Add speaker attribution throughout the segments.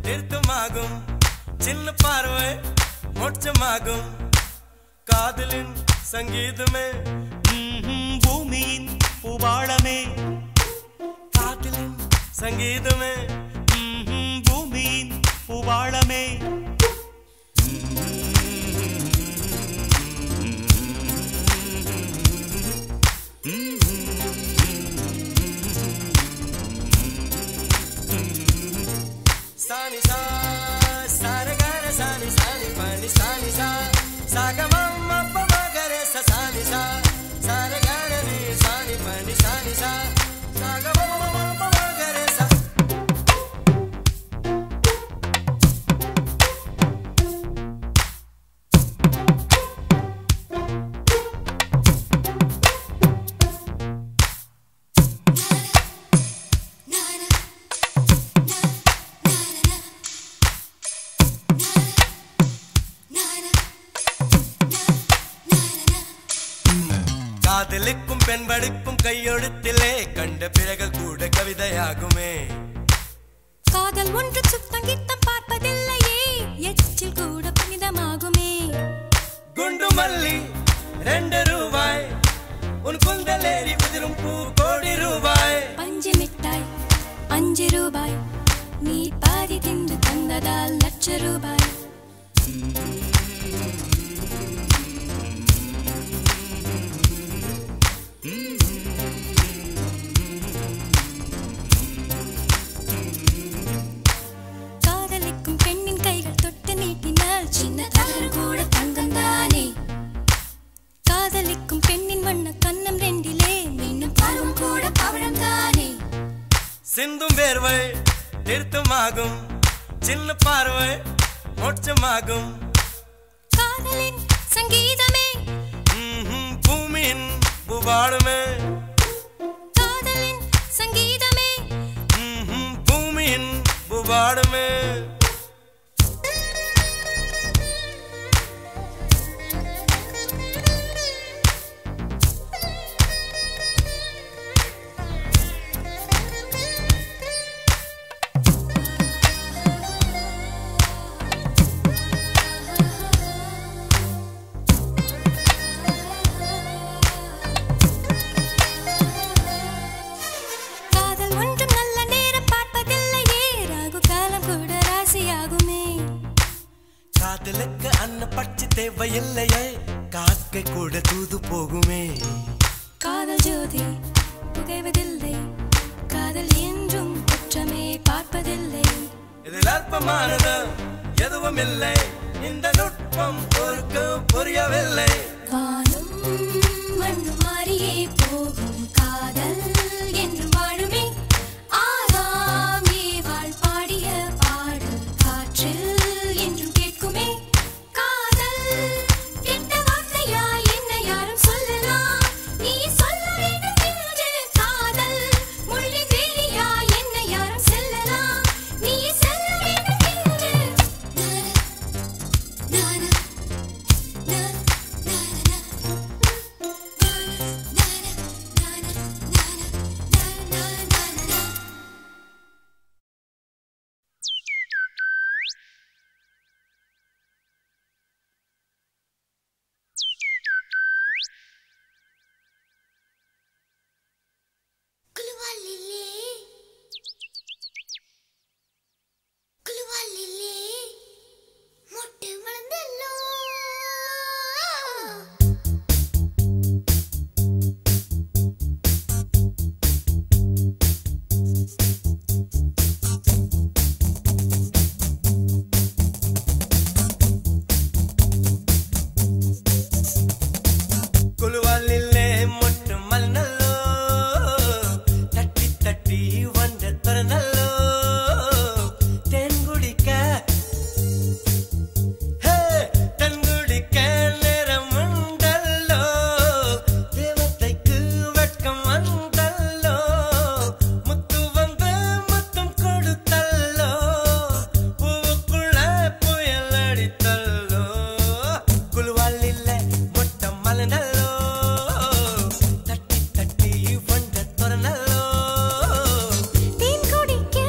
Speaker 1: திருத்தமாகும் சின்ன பார்வை மோட்சமாகும் காதலின் சங்கீதமே
Speaker 2: ம்ஹும், பூமியின் பூபாளமே
Speaker 1: காதலின் சங்கீதமே
Speaker 2: ம்ஹும், பூமியின் பூபாளமே
Speaker 1: சானி சா சாரகார சானி சானி பனி சானி சா சாகமம் அப்பமகர ச சானி சா சாரகார நீ சானி பனி சானி சா சாகமம் அப்பமகர ச காதலிக்கும் பெண் படிப்பும் கையெழுத்திலே கண்ட பிறகு கூட கவிதையாகுமே
Speaker 3: காதல் ஒன்று சுத்தங்கித்தம் பார்ப்பதில்லையே எச்சில் கூட புனிதமாகுமே
Speaker 1: குண்டு மல்லி ரெண்டு ரூபாய் உன் குந்தலேறி குதிரும் பூ கோடி ரூபாய்
Speaker 3: பஞ்சு மிட்டாய் அஞ்சு ரூபாய் நீ பாதி தின்று தந்ததால் லட்ச ரூபாய் காதலிக்கும் பெண்ணின் கைகள் தொட்டு நீட்டினால் சின்ன தவறு கூட தங்கம் தானே காதலிக்கும் பெண்ணின் வண்ண கண்ணம் ரெண்டிலே மீண்டும் பருவம் கூட பவழம் தானே
Speaker 1: சிந்தும் வேர்வை திருத்தமாகும் சின்ன பார்வை மோட்சமாகும்
Speaker 3: காதலின் சங்கீதமே
Speaker 1: ம்ஹும், பூமியின் பூபாடுமே
Speaker 3: காதலின் சங்கீதமே
Speaker 1: ம்ஹும், பூமியின் பூபாடுமே
Speaker 3: காதல் ஒன்றும் நல்ல நேரம் பார்ப்பதில்லையே ராகு காலம் கூட ராசியாகுமே
Speaker 1: காதலுக்கு அன்ன பட்சி தேவையில்லையே காக்கை கூட தூது போகுமே
Speaker 3: காதல் ஜோதி புகைவதில்லை காதல் என்றும் குற்றமே பார்ப்பதில்லை
Speaker 1: இதில் அற்பமானது எதுவும் இல்லை இந்த நுட்பம் ஒருக்கு புரியவில்லை
Speaker 3: வானும் மண்ணு மாறியே போகும் காதல் என்றும் வாழுமே ஆதாம் ஏவாள் பாடிய பாடல் காற்றில் என்றும் கேட்குமே காதல் கெட்ட வார்த்தையா என்ன யாரும் சொல்லலாம் நீ சொல்ல வேண்டும் என்று காதல் முள்ளி வேலியா என்ன யாரும் செல்லலாம் நீ செல்ல வேண்டும் என்று நானா
Speaker 4: കുലുവാലില്ലേ കുലുവാലില്ലേ മുട്ട് വളർന്നല്ലോ
Speaker 1: കുലുവാലില്ലേ മൊട്ട് മൽനല്ലോ തട്ടി തട്ടി വണ്ട തുറന്നല്ലോ തേൻ കുടിക്ക ഹേ തേൻ കുടിക്ക നേരമുണ്ടല്ലോ ദേവതയ്ക്ക് വെട്ടം വന്നല്ലോ മുത്തു വന്ന് മുത്തം കൊടുത്തല്ലോ പൂവുക്കുള്ള പുയലടിത്തല്ലോ കുലുവാലില്ലേ മൊട്ട മലനല്ലോ തട്ടി തട്ടി വണ്ട തുറന്നല്ലോ
Speaker 3: தேன் குடிக்க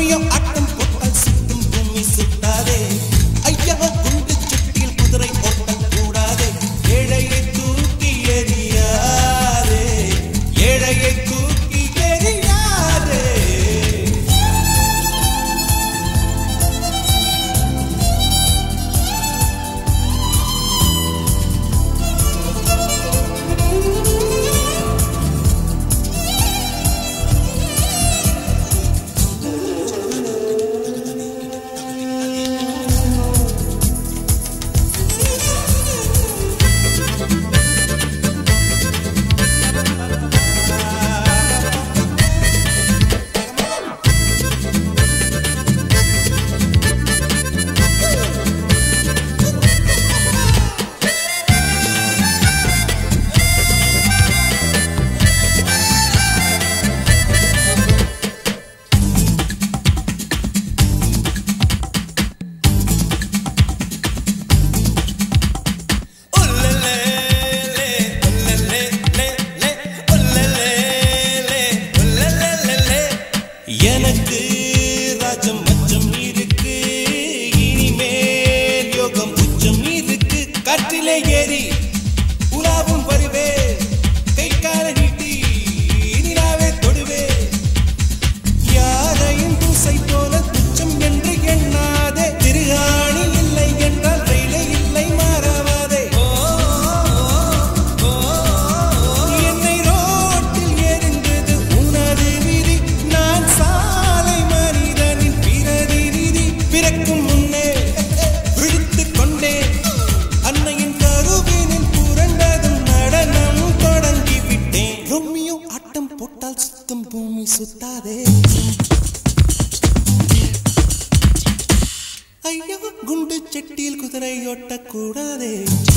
Speaker 5: ரோமியோ ஆட்டம் போட்டால் சுத்தும் பூமி சுத்தாதே ஐயா குண்டு சுட்டியில் குதிரை ஓட்டம் கூடாதே ஏழையை தூக்கி எறியாதே ஏழையை தூக்கி எறியாதே எனக்கு ராஜம் மச்சம் இருக்கு இனிமேல் யோகம் உச்சம் இருக்கு காற்றிலே ஏறி உலாவும் வருவே கை கால நீட்டி நிலாவே தொடுவே யாரையும் தூசை போல துச்சம் என்று எண்ணாதே திருகாணி இல்லை என்றால் ரயிலே இல்லை மாறாவாதே என்னை ரோட்டில் எரிந்தது உனது விதி நான் சாலை மனிதனின் பிரதிநிதி பிறக்கும் முன்னே விழித்துக் கொண்டேன் அன்னையின் கருவினில் புரண்டதும் நடனம் தொடங்கி விட்டேன் ரொம்மியோ ஆட்டம் போட்டால் சுத்தம் பூமி சுத்தாதே ஐயோ குண்டு செட்டியில் குதிரை ஓட்டக்கூடாதே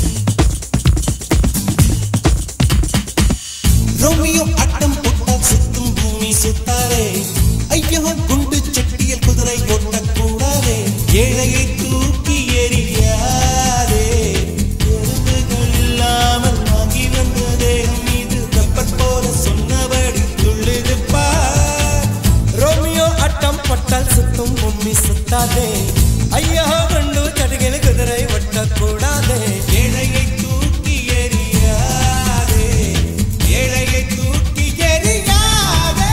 Speaker 5: ரோமியோ ஆட்டம் போட்டால் சுத்தும் பூமி சுத்தாதே ஐயோ குண்டு செட்டியில் குதிரை ஓட்டக்கூடாதே ஏழையை தூக்கி எறியாதே எறும்புகள் இல்லாமல் வாங்கி வந்த தேகம் மீது ரப்பர் போல சொன்னபடி துள்ளுது பார்
Speaker 1: ரோமியோ அட்டம் பட்டால் சுத்தும் பொம்மி சுத்தாதே ஐயோ கண்டு கடுகில் குதிரை ஒட்டக்கூடாதே
Speaker 5: ஏழையை தூக்கி எறியாதே ஏழையை தூக்கி எறியாதே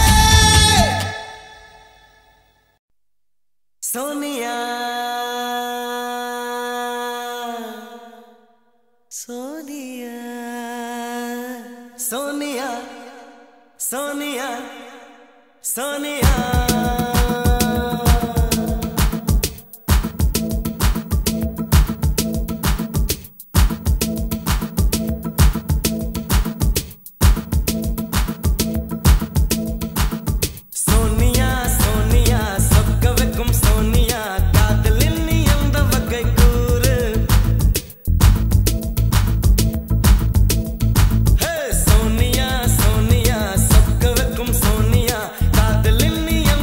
Speaker 1: சோனியா சோனியா சோனியா சோனியா சோனியா சோனியா சோனியா சொக்க வைக்கும் சோனியா காதலில் நீ எந்த வகை கூறு ஹே சோனியா சோனியா சொக்க வைக்கும் சோனியா காதலில் நீ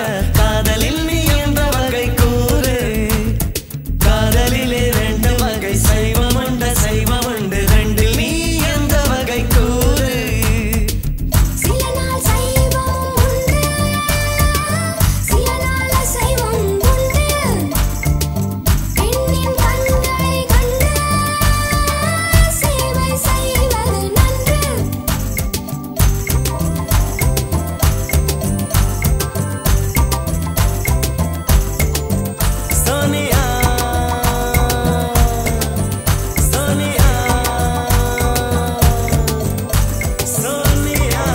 Speaker 1: காதலில் நீ எந்த வகை கூறு காதலிலே ரெண்டு வகை சைவம் உண்டு சைவம் உண்டு ரெண்டில் நீ எந்த வகை கூறு
Speaker 4: சில நாள் சைவம் உண்டு சில நாள் அசைவம் உண்டு பெண்ணின் கண்களை கண்டு சேவை செய்வது நன்று
Speaker 1: சோனியா சோனியா சோனியா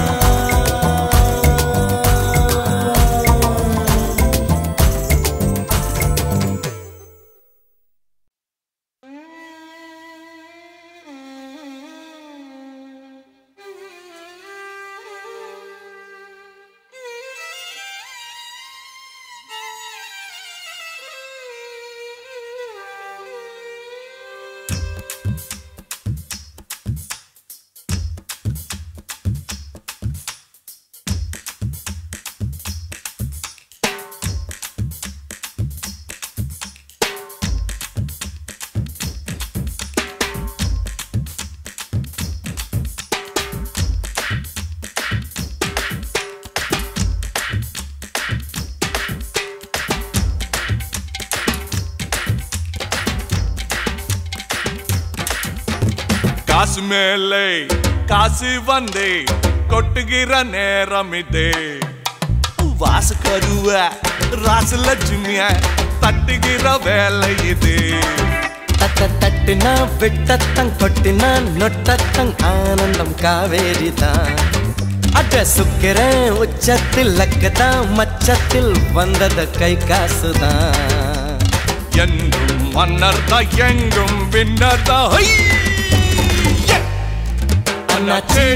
Speaker 6: காசு மேலே காசு வந்தே கொட்டுகிற நேரம் இதே வாசு கருவ ராசலட்சுமிய தட்டுகிற வேலை இது
Speaker 1: தட்ட தட்டுனா விட்டத்தங் கொட்டினா நொட்டத்தங் ஆனந்தம் காவேரி தான் அட சுக்கிறேன் உச்சத்தில் லக்கதான் மச்சத்தில் வந்தது கை காசுதான்
Speaker 6: என்றும் மன்னர் தான் எங்கும் வின்னர் தான் ஹை! யே! அண்ணாச்சி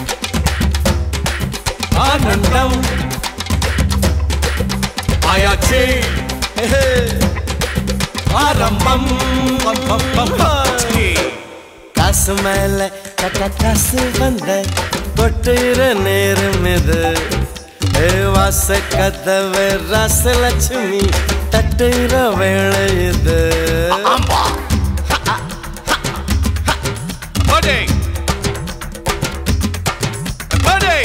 Speaker 1: ஆனந்தம்
Speaker 6: ஆயாச்சி
Speaker 1: ஆரம்பம்
Speaker 6: பம், பம், பம், பம். சீ.
Speaker 1: காசு மேல கட்ட காசு வந்த கொட்டுற நேரம் இது ஏ வாச கதவு ராசலட்சுமி தட்டுற வேலை இது
Speaker 6: ஆம்பா Bade Bade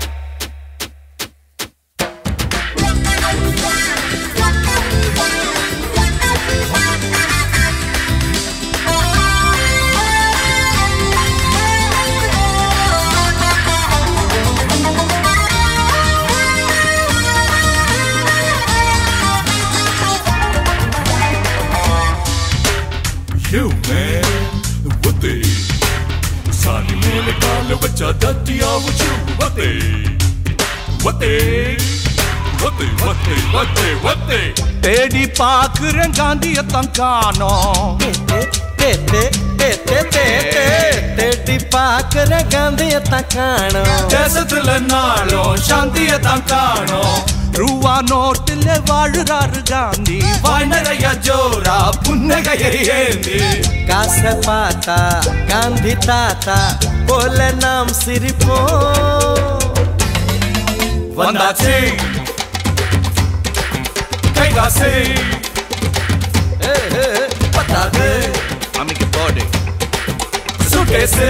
Speaker 6: You man, what the? சாணி மேலே கால வச்சா தட்டியாவுச்சு what the? What the? What the? What the? What the? What the? தேடி பாக்குறேன் காந்தியத்தான் காணோம்
Speaker 1: தே, தே, தே, தே, தே, தே, தேடி பாக்குற காந்தியத்தான் காணும்
Speaker 6: தேசத்துல நாளும் சாந்தியத்தான் காணோம் ரூவா நோட்டுல வாழுறாரு காந்தி வாய் நிறைய ஜோரா புன்னகையை ஏந்தி
Speaker 1: காச பார்த்தா காந்தி தாத்தா போல நாம் சிரிப்போம்
Speaker 6: வந்தாச்சு கைகாசு பத்தாது அமைக்கு போடு சுகேசு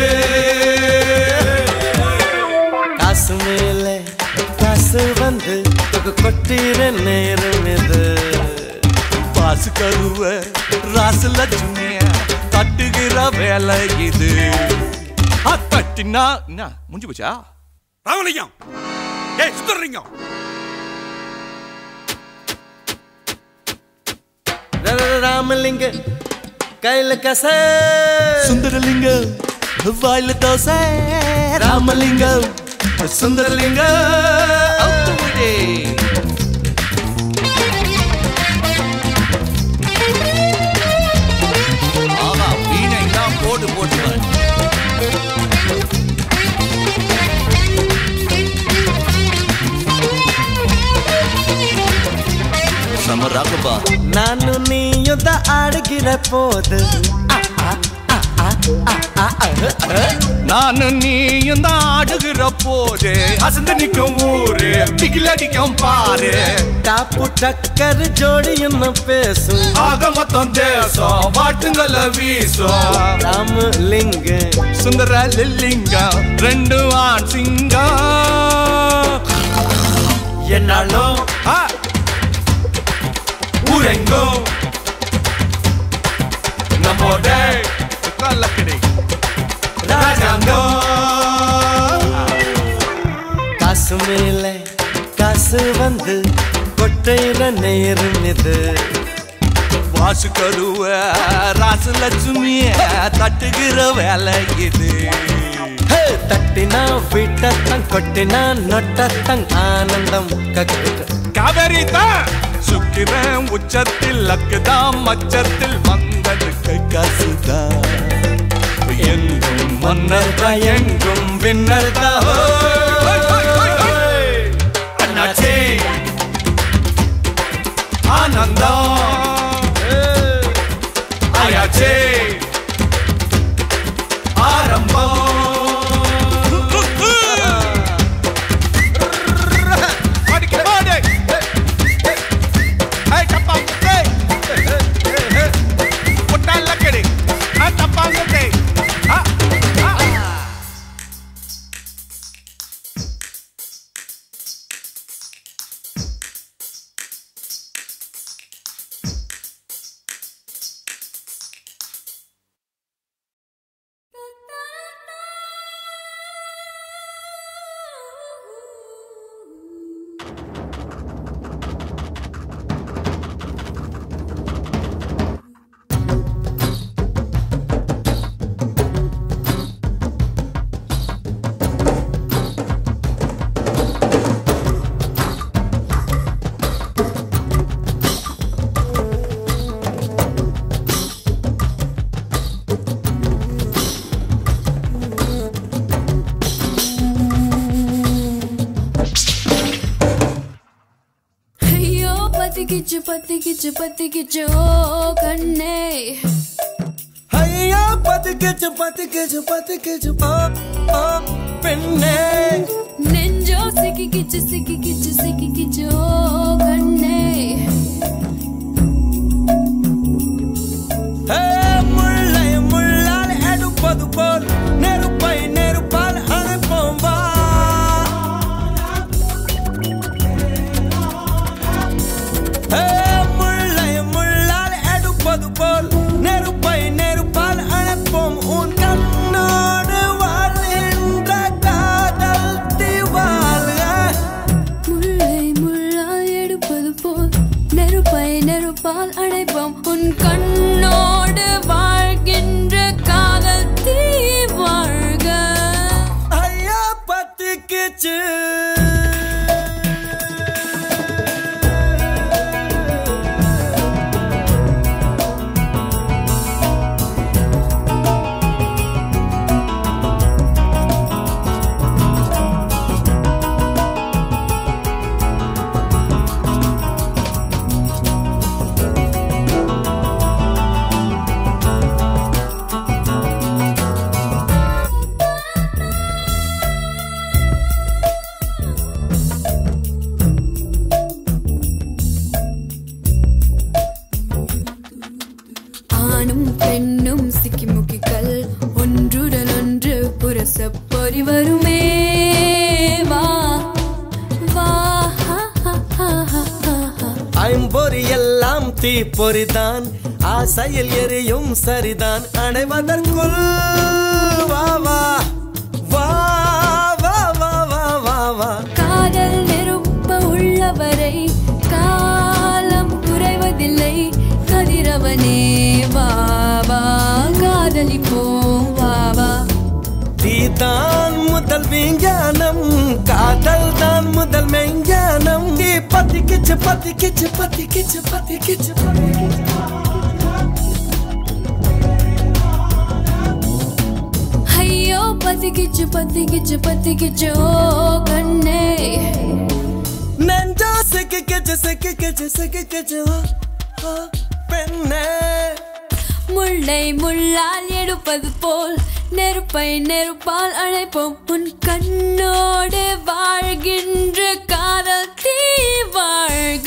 Speaker 1: காசு மேல காசு வந்து தொகு கொட்டிற நேரம் இது
Speaker 6: பாசு கருவ ராசு லட்சுமிய தட்டுகிற வேலை இது ஆ, தட்டினா என்ன முடிஞ்சு போச்சா
Speaker 7: ராமலிங்கம் ஏய் சுந்தரலிங்கம்
Speaker 1: ர- ர- ராமலிங்க கையில கச
Speaker 6: சுந்தரலிங்கம் வாயில தோசை ராமலிங்கம் சுந்தரலிங்கம் அவுத்துவிடே. ஆஹா வீணை தான் போடு போட்டு சம ராகபா
Speaker 1: ನಾನು ನೀಯುದ್ದ ಆಡಗಿರ ಪೋದು ಆ, ಆ, ಆ, ಆ.
Speaker 8: நானு நீயும் தான் ஆடுகிற போது அசந்து நிக்கும் ஊரு திகில் அடிக்கும் பாரு
Speaker 1: டாப்பு டக்கர் ஜோடி என்ன பேசும்
Speaker 8: ஆக மொத்தம் தேசம் வாட்டுங்கள வீசும்
Speaker 1: ராமலிங்க
Speaker 8: சுந்தர லில்லிங்கம் ரெண்டு ஆண் சிங்கம்
Speaker 1: என்னாலும்
Speaker 8: ஆ! ஊரெங்கும் நம்மோட கல்லக்கடி ராஜாங்கம்
Speaker 1: காசு மேல காசு வந்து கொட்டையில நேரும் இது
Speaker 8: வாசு கருவ ராசு லட்சுமிய தட்டுகிற வேலை இது
Speaker 1: ஹே, தட்டினா விட்டத்தங் கொட்டினா நொட்டத்தங் ஆனந்தம் கக்கு
Speaker 8: காவேரி தான் சுக்கிரன் உச்சத்தில் லக்குதான் மச்சத்தில் வந்ததுக்கு காசுதான் எங்கும் மன்னர் தான் எங்கும் விண்ணர் தான் அண்ணாச்சி ஆனந்தம் ஆயாச்சே ஆரம்பம் அடிக்க பாடு Hey, tapangute! Putal lakiri! Ah, tapangute! Ah, ah!
Speaker 3: ஐயோ பத்திக்கிச்சு பத்திக்கிச்சு பத்திக்கிச்சு ஓ கண்ணே
Speaker 1: ஐயா பத்துக்கிச்சு பத்துக்கிச்சு பத்துக்கிச்சு ஓ ஓ பெண்ணே
Speaker 3: நெஞ்சோ சிக்கிக்கிச்சு சிக்கிக்கிச்சு சிக்கிக்கிச்சு ஓ கண்ணே
Speaker 1: ஹே, முள்ளை முள்ளால் எடுப்பது போல் நெருப்பை நெருப்பால் அணைப்போம் வா ஹே, முள்ளை முள்ளால் எடுப்பது போல் நெருப்பை நெருப்பால் அணைப்போம் உன் கண்ணோடு வாழ்கின்ற காதல் திவால்
Speaker 3: முள்ளை முள்ளால் எடுப்பது போல் நெருப்பை நெருப்பால் அணைப்போம் உன் கண்ணோடு வாழ்கின்ற காதல் தீ வாழ்க
Speaker 1: ஐயா பத்திக்கிச்சு
Speaker 3: ஆணும் பெண்ணும் சிக்கி முக்கிகள் ஒன்றுடன் ஒன்று புரச பொறி வருமே வா வா ஹா, ஹா, ஹா, ஹா, ஹா, ஹா.
Speaker 1: ஐம்பொறி எல்லாம் தீப்பொறிதான் ஆசையில் எரியும் சரிதான் அடைவதற்குள் வா வா வா வா வா வா வா வா
Speaker 3: காதல் நெருப்ப உள்ளவரை காலம் குறைவதில்லை கதிரவனே வா வா காதலிப்போம் வா வா
Speaker 1: தீதான் முதல் விஞ்ஞானம் காதல் தான் முதல் மெஞ்ஞானம் தீ பத்திக்கிச்சு பத்திக்கிச்சு பத்திக்கிச்சு பத்திக்கிச்சு பத்திக்கிச்சு
Speaker 3: ஐயோ பத்திக்கிச்சு பத்திக்கிச்சு பத்திக்கிச்சு ஓ கண்ணே
Speaker 1: நெஞ்சா சிக்கிக்கிச்சு சிக்கிக்கிச்சு சிக்கிக்கிச்சு ஓ, ஓ, பெண்ணே
Speaker 3: முள் முல்லை முள்ளால் எடுப்பது போல் நெருப்பை நெருப்பால் அழைப்போம் உன் கண்ணோடு வாழ்கின்ற காதல் தீ வாழ்க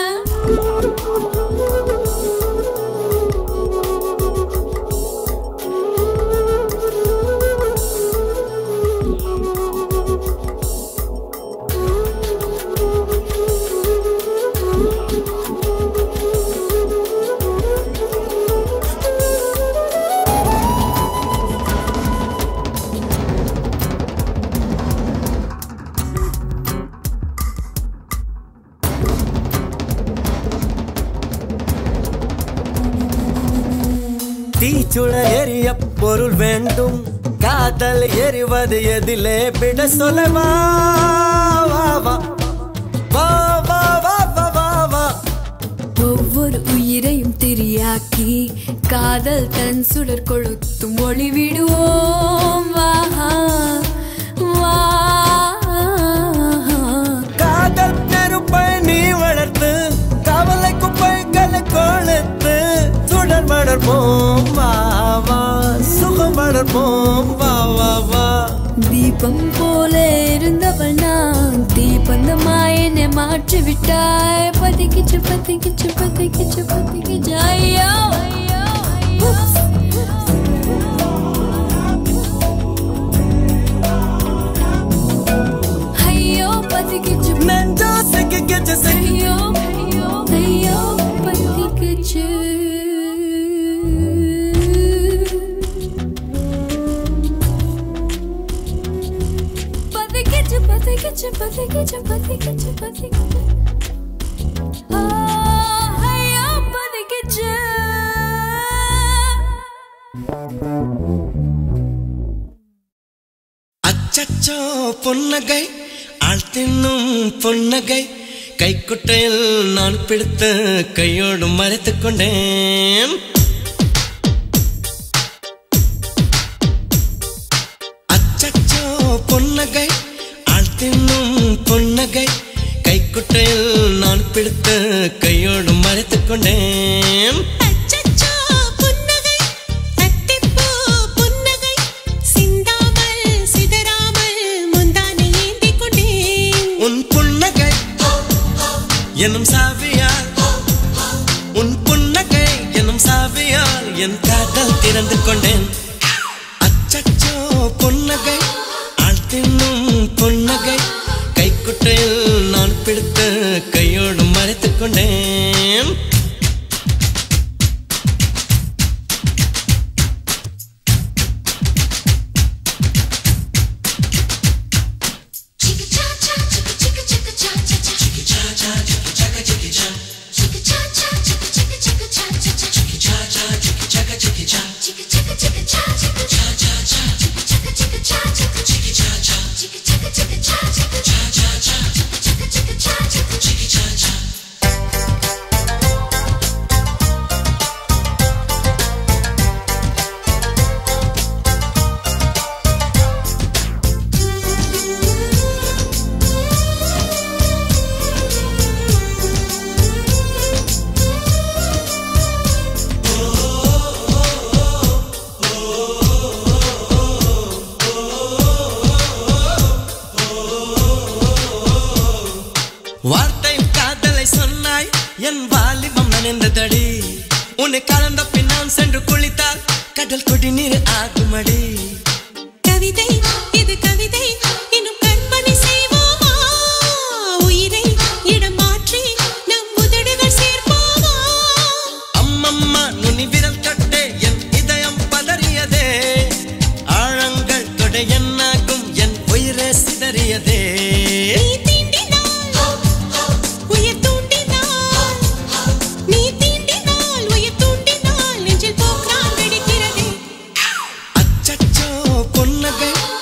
Speaker 1: தீச்சுள எரிய பொருள் வேண்டும் காதல் எரிவது எதிலே விட சொல்லவா வா வா வா வா வா வா வா வா
Speaker 3: ஒவ்வொரு உயிரையும் திரியாக்கி காதல் தன் சுடர் கொளுத்தும் ஒளி விடுவோம் வா வா
Speaker 1: காதல் நெருப்பை நீ வளர்த்து கவலை குப்பைகளை கொளுத்து சுடர் வளர்ப்போம் வா வா சுகம் வளர்ப்போம் வா வா வா
Speaker 3: தீபம் போல இருந்தவள் நான் தீபந்தமாய் என்னை மாற்றி விட்டாய் பத்திக்கிச்சு பத்திக்கிச்சு பத்திக்கிச்சு பத்திக்கிச்சு ஐயோ ஐயோ ஐயோ பத்திக்கிச்சு
Speaker 1: நெஞ்சோ சிக்கி கிச்சு சிக்கி
Speaker 3: ஐயோ ஐயோ ஐயோ பத்திக்கிச்சு பத்திக்கிச்சு பத்திக்கிச்சு பத்திக்கிச்சு பத்திக்கிச்சு பத்திக்கிச்சு ஆ, ஐயோ பத்திக்கிச்சு
Speaker 1: அச்சச்சோ பொன்னகை ஆள் தின்னும் பொன்னகை கைக்குட்டையில் நான் பிடித்து கையோடு மறைத்துக் கொண்டேன் அச்சச்சோ பொன்னகை ஆள் தின்னும் பொன்னகை கைக்குட்டையில் நான் பிடித்து கையோடு மறைத்துக் கொண்டேன்
Speaker 9: அச்சச்சோ புன்னகை அத்திப்பூ புன்னகை சிந்தாமல் சிதறாமல் முந்தானை ஏந்திக் கொண்டேன்
Speaker 1: உன் புன்னகை எனும் சாவியால் உன் புன்னகை எனும் சாவியால் என் காதல் திறந்து கொண்டேன் அச்சச்சோ புன்னகை ஆள் தின்னும் புன்னகை கைக்குட்டையில் நான் பிடித்து கையோடு மறைத்துக் கொண்டேன் வார்த்தை காதலை சொன்னாய் என் வாலிபம் நனைந்ததடி உன்னை கலந்த பின் நான் சென்று குளித்தால் கடல் குடிநீர் ஆகுமடி
Speaker 9: கவிதை இது கவிதை இன்னும் கற்பனை செய்வோமா உயிரை இடம் மாற்றி நம் உதடுகள் சேர்ப்போமா
Speaker 1: அம்மம்மா நுனி விரல் தொட்டே என் இதயம் பதறியதே ஆழங்கள் தொடை என்னாகும் என் உயிரே சிதறியதே
Speaker 9: நீ தீண்டினால் உயிர் தூண்டினால் நீ தீண்டினால் உயிர் தூண்டினால் நெஞ்சில் போக்கிறான் வெடிக்கிறதே
Speaker 1: அச்சச்சோ பொன்னகை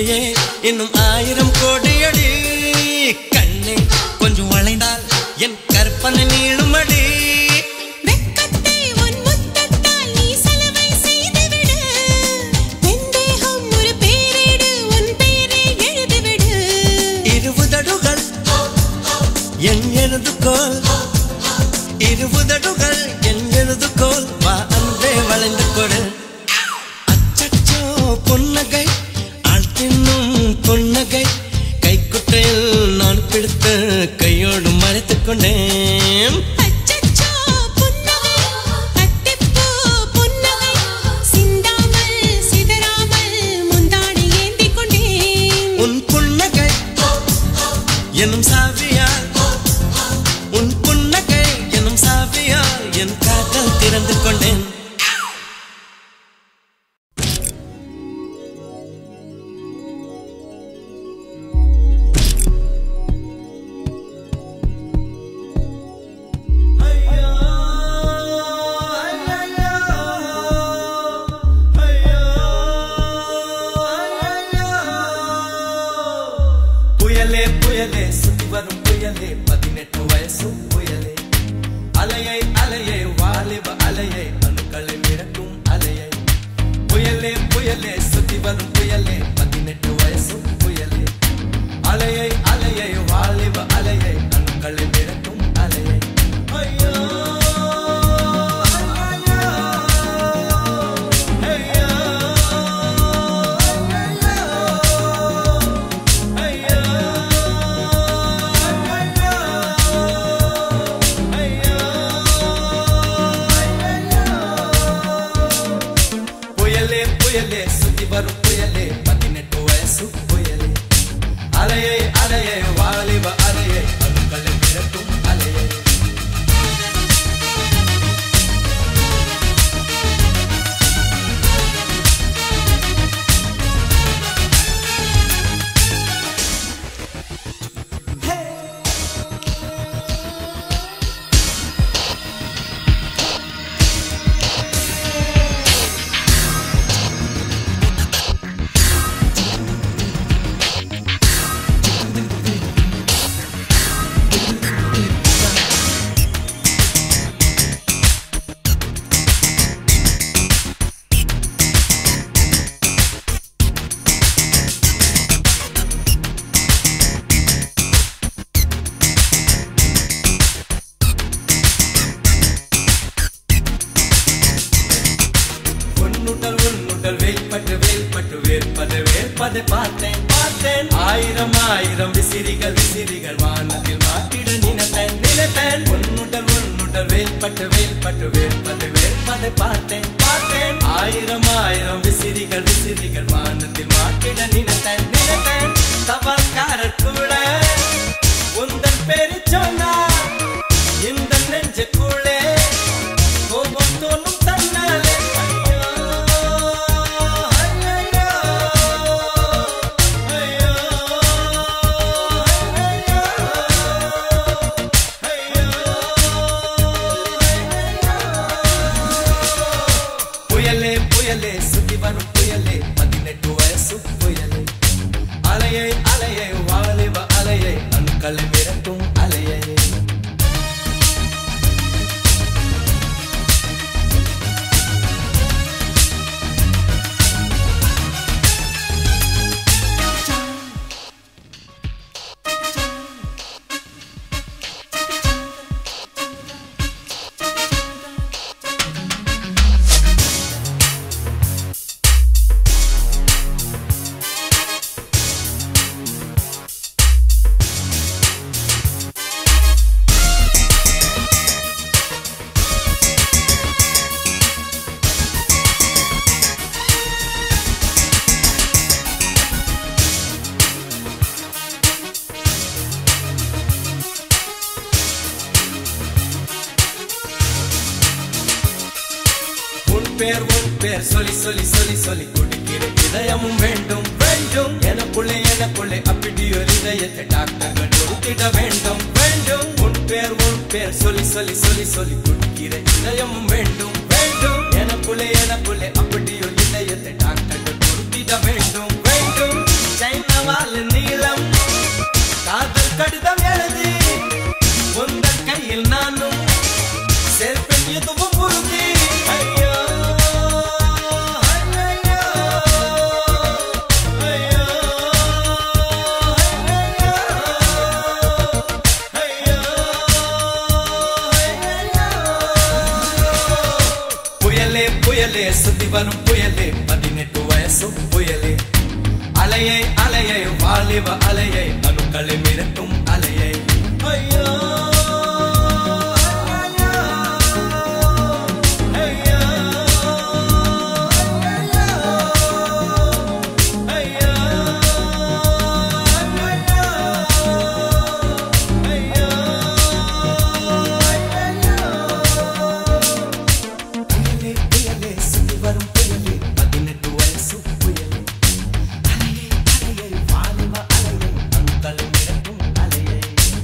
Speaker 1: விழியே இன்னும் ஆயிரம் கோடியடி கண்ணே கொஞ்சம் வளைந்தால் என் கற்பனை நீளுமடி
Speaker 9: வெட்கத்தை உன் முத்தத்தால் நீ சலவை செய்துவிடு வெந்தேகம் ஒரு பேரிடு உன் பெயரை எழுதிவிடு
Speaker 1: இருபுதடுகள் என் எழுதுகோல் இருபுதடுகள் என் எழுதுகோல் வா அன்பே வளைந்து கொடு அச்சச்சோ புன்னகை ஆள் தின்னும் புன்னகை கைக்குட்டையில் நான் பிடித்து கையோடு மறைத்துக் கொண்டேன்
Speaker 9: அச்சச்சோ புன்னகை அத்திப்பூ புன்னகை சிந்தாமல் சிதறாமல் முந்தாடி ஏந்திக் கொண்டேன்
Speaker 1: உன் புன்னகை எனும் சாவியால் உன் புன்னகை எனும் சாவியால் என் காதல் திறந்து கொண்டேன் புயலே புயலே சுத்தி வரும் புயலே பதினெட்டு வயசு புயலே அலையை அலையை வாலிப அலையை அணுக்களை மிரட்டும் அலையை புயலே புயலே சுத்தி வரும் புயலே பதினெட்டு வயசு புயலே அலையை அலையை வாலிப அலையை அணுக்களை மிரட்டும் அலையை ஐயோ புயலே புயலே சுத்தி வரும் புயலே பதினெட்டு வயசு புயலே அலையை அலையை வாலிப அலையை அணுக்களை மிரட்டும் அலையை உன்னுடல் உன்னுடல் வேல்பட்டு வேல்பட்டு வேர்ப்பது வேர்ப்பது பார்த்தேன் பார்த்தேன் ஆயிரம் ஆயிரம் விசிறிகள் விசிறிகள் வானத்தில் மாட்டிட நினைத்தேன் நினைத்தேன் உன்னுடல் உன்னுடல் வேல்பட்டு வேல்பட்டு வேர்ப்பது வேர்ப்பது பார்த்தேன் பார்த்தேன் ஆயிரம் ஆயிரம் விசிறிகள் விசிறிகள் வானத்தில் மாட்டிட நினைத்தேன் நினைத்தேன் தவக்காரர் கூட உந்தன் பேரு சொன்னா இந்த நெஞ்சுக்குள்ளே கோபம் தோணும் தன்னாலே ஐயோ ஐயோ ஐயோ புயலே புயலே சுத்தி வரும் புயலே பதினெட்டு வயசு புயலே அலையை அலையை வாலிப அலையை அணுக்களை மிரட்டும் அலையை உன் பேர் உன் பேர் சொல்லி சொல்லி சொல்லி சொல்லி குடிக்கிற இதயமும் வேண்டும் வேண்டும் எனக்குள்ளே எனக்குள்ளே அப்படி ஒரு இதயத்தை டாக்டர்கள் கொடுத்திட வேண்டும் வேண்டும் உன் பேர் உன் பேர் சொல்லி சொல்லி சொல்லி சொல்லி குடிக்கிற இதயமும் வேண்டும் வேண்டும் எனக்குள்ளே எனக்குள்ளே அப்படி ஒரு இதயத்தை டாக்டர்கள் கொடுத்திட வேண்டும் வேண்டும் புயலே புயலே சுத்தி வரும் புயலே பதினெட்டு வயசு புயலே அலையை அலையை வாலிப அலையை அணுக்களை மிரட்டும் அலையை ஐயோ ஐயோ, ஐயோ, ஐயோ, புயலே புயலே சுத்தி வரும் புயலே பதினெட்டு வயசு புயலே அலையை அலையை வாலிப அலையை அணுக்களை மிரட்டும் அலையை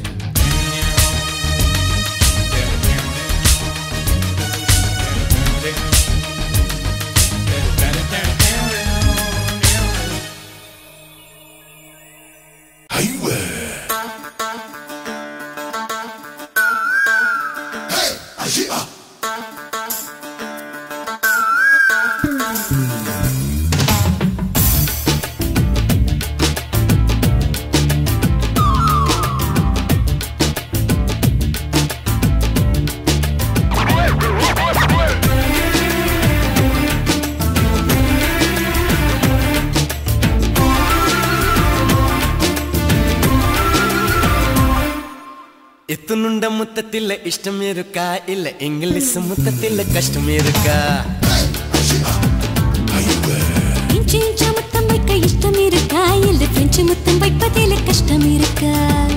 Speaker 1: ఎత్తునుండ ముత్తతిల్ల ఇష్టం ఎరుక ఇల్ల ఇంగ్లీష్ ముత్తతిల్ల కష్టం ఎరుక
Speaker 3: இன்ச்சு இன்ச்சா முத்தம் வைக்க இஷ்டம் இருக்கா இல்ல பிரெஞ்சு முத்தம் வைப்பதில் கஷ்டம் இருக்கா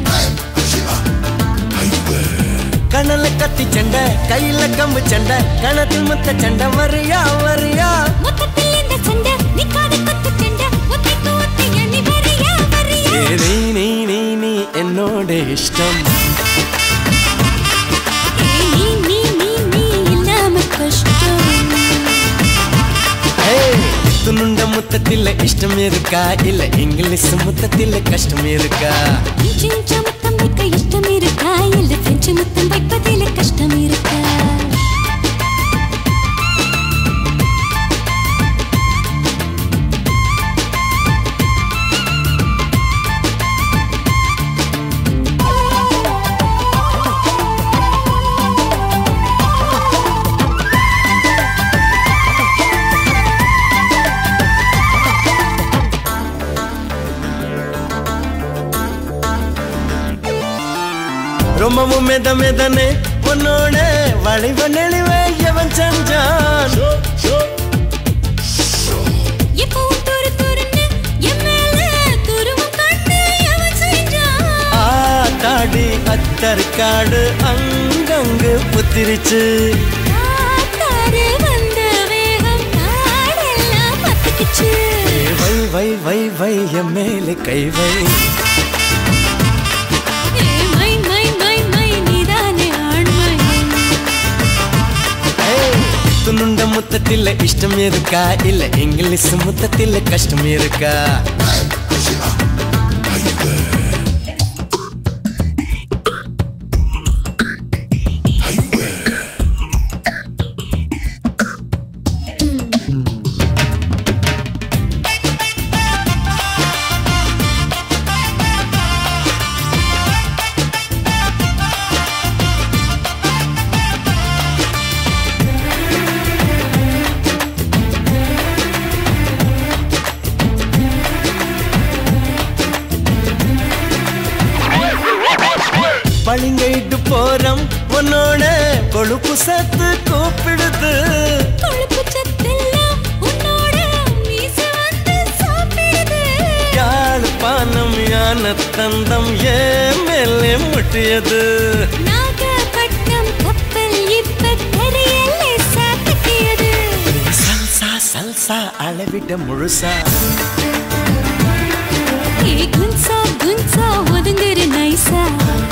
Speaker 1: கணல கத்தி சண்டை கையில கம்பு சண்டை கணத்தில் முத்த சண்டை வரியா வரியா
Speaker 3: மொத்தத்தில் இந்த சண்டை நிக்காத கொத்து சண்டை ஒத்தைக்கு ஒத்தை எண்ணி வரியா வரியா
Speaker 1: ஏ, நீ நீ நீ நீ என்னோட இஷ்டம்
Speaker 3: ஏய், நீ நீ நீ நீ இல்லாம கஷ்டம்
Speaker 1: ఎత్తునుండ ముత్తతిల్ల ఇష్టం ఎరుక ఇల్ల ఇంగ్లీష్ ముత్తతిల్ల కష్టం ఎరుకా
Speaker 3: இன்ச்சு இன்ச்சா முத்தம் வைக்க இஷ்டம் இருக்கா இல்ல பிரெஞ்சு முத்தம் வைப்பதில் கஷ்டம் இருக்கா
Speaker 1: ரொம்பவும் மெத மெதனே உன்னோட வளைவ நெளிவை எவன் செஞ்சான்
Speaker 3: எப்பவும் துரு துருன்னு என் மேல துருவம் கண்டு எவன் செஞ்சான்
Speaker 1: ஆத்தாடி அத்தற்காடு அங்கங்கு புத்திரிச்சு
Speaker 3: காத்தாறு வந்த வேகம் காடெல்லாம் பத்துக்குச்சு
Speaker 1: ஏ, வை வை வை வை என் மேலே கை வை
Speaker 3: ஏ மை மை மை மை நீதானே ஆண்மை
Speaker 1: துணுண்ட முத்தத்தில இஷ்டம் இருக்கா இல்ல இங்கிலீஷ் முத்தத்தில கஷ்டம் இருக்கா பளிங்கைட்டு போறோம் உன்னோட கொழுப்பு சத்து கூப்பிடுது
Speaker 3: கொழுப்பு சத்தெல்லாம் உன்னோட மீச வந்து சாப்பிடுது
Speaker 1: யாழ்ப்பாணம் யான தந்தம் ஏன் மேலே முட்டியது
Speaker 3: நாகப்பட்டினம் கப்பல் இப்ப கரையிலே சாத்திக்கியது
Speaker 1: சல்சா சல்சா அளவிட முழுசா
Speaker 3: ஏ குன்சா குன்சா ஒதுங்குற நைசா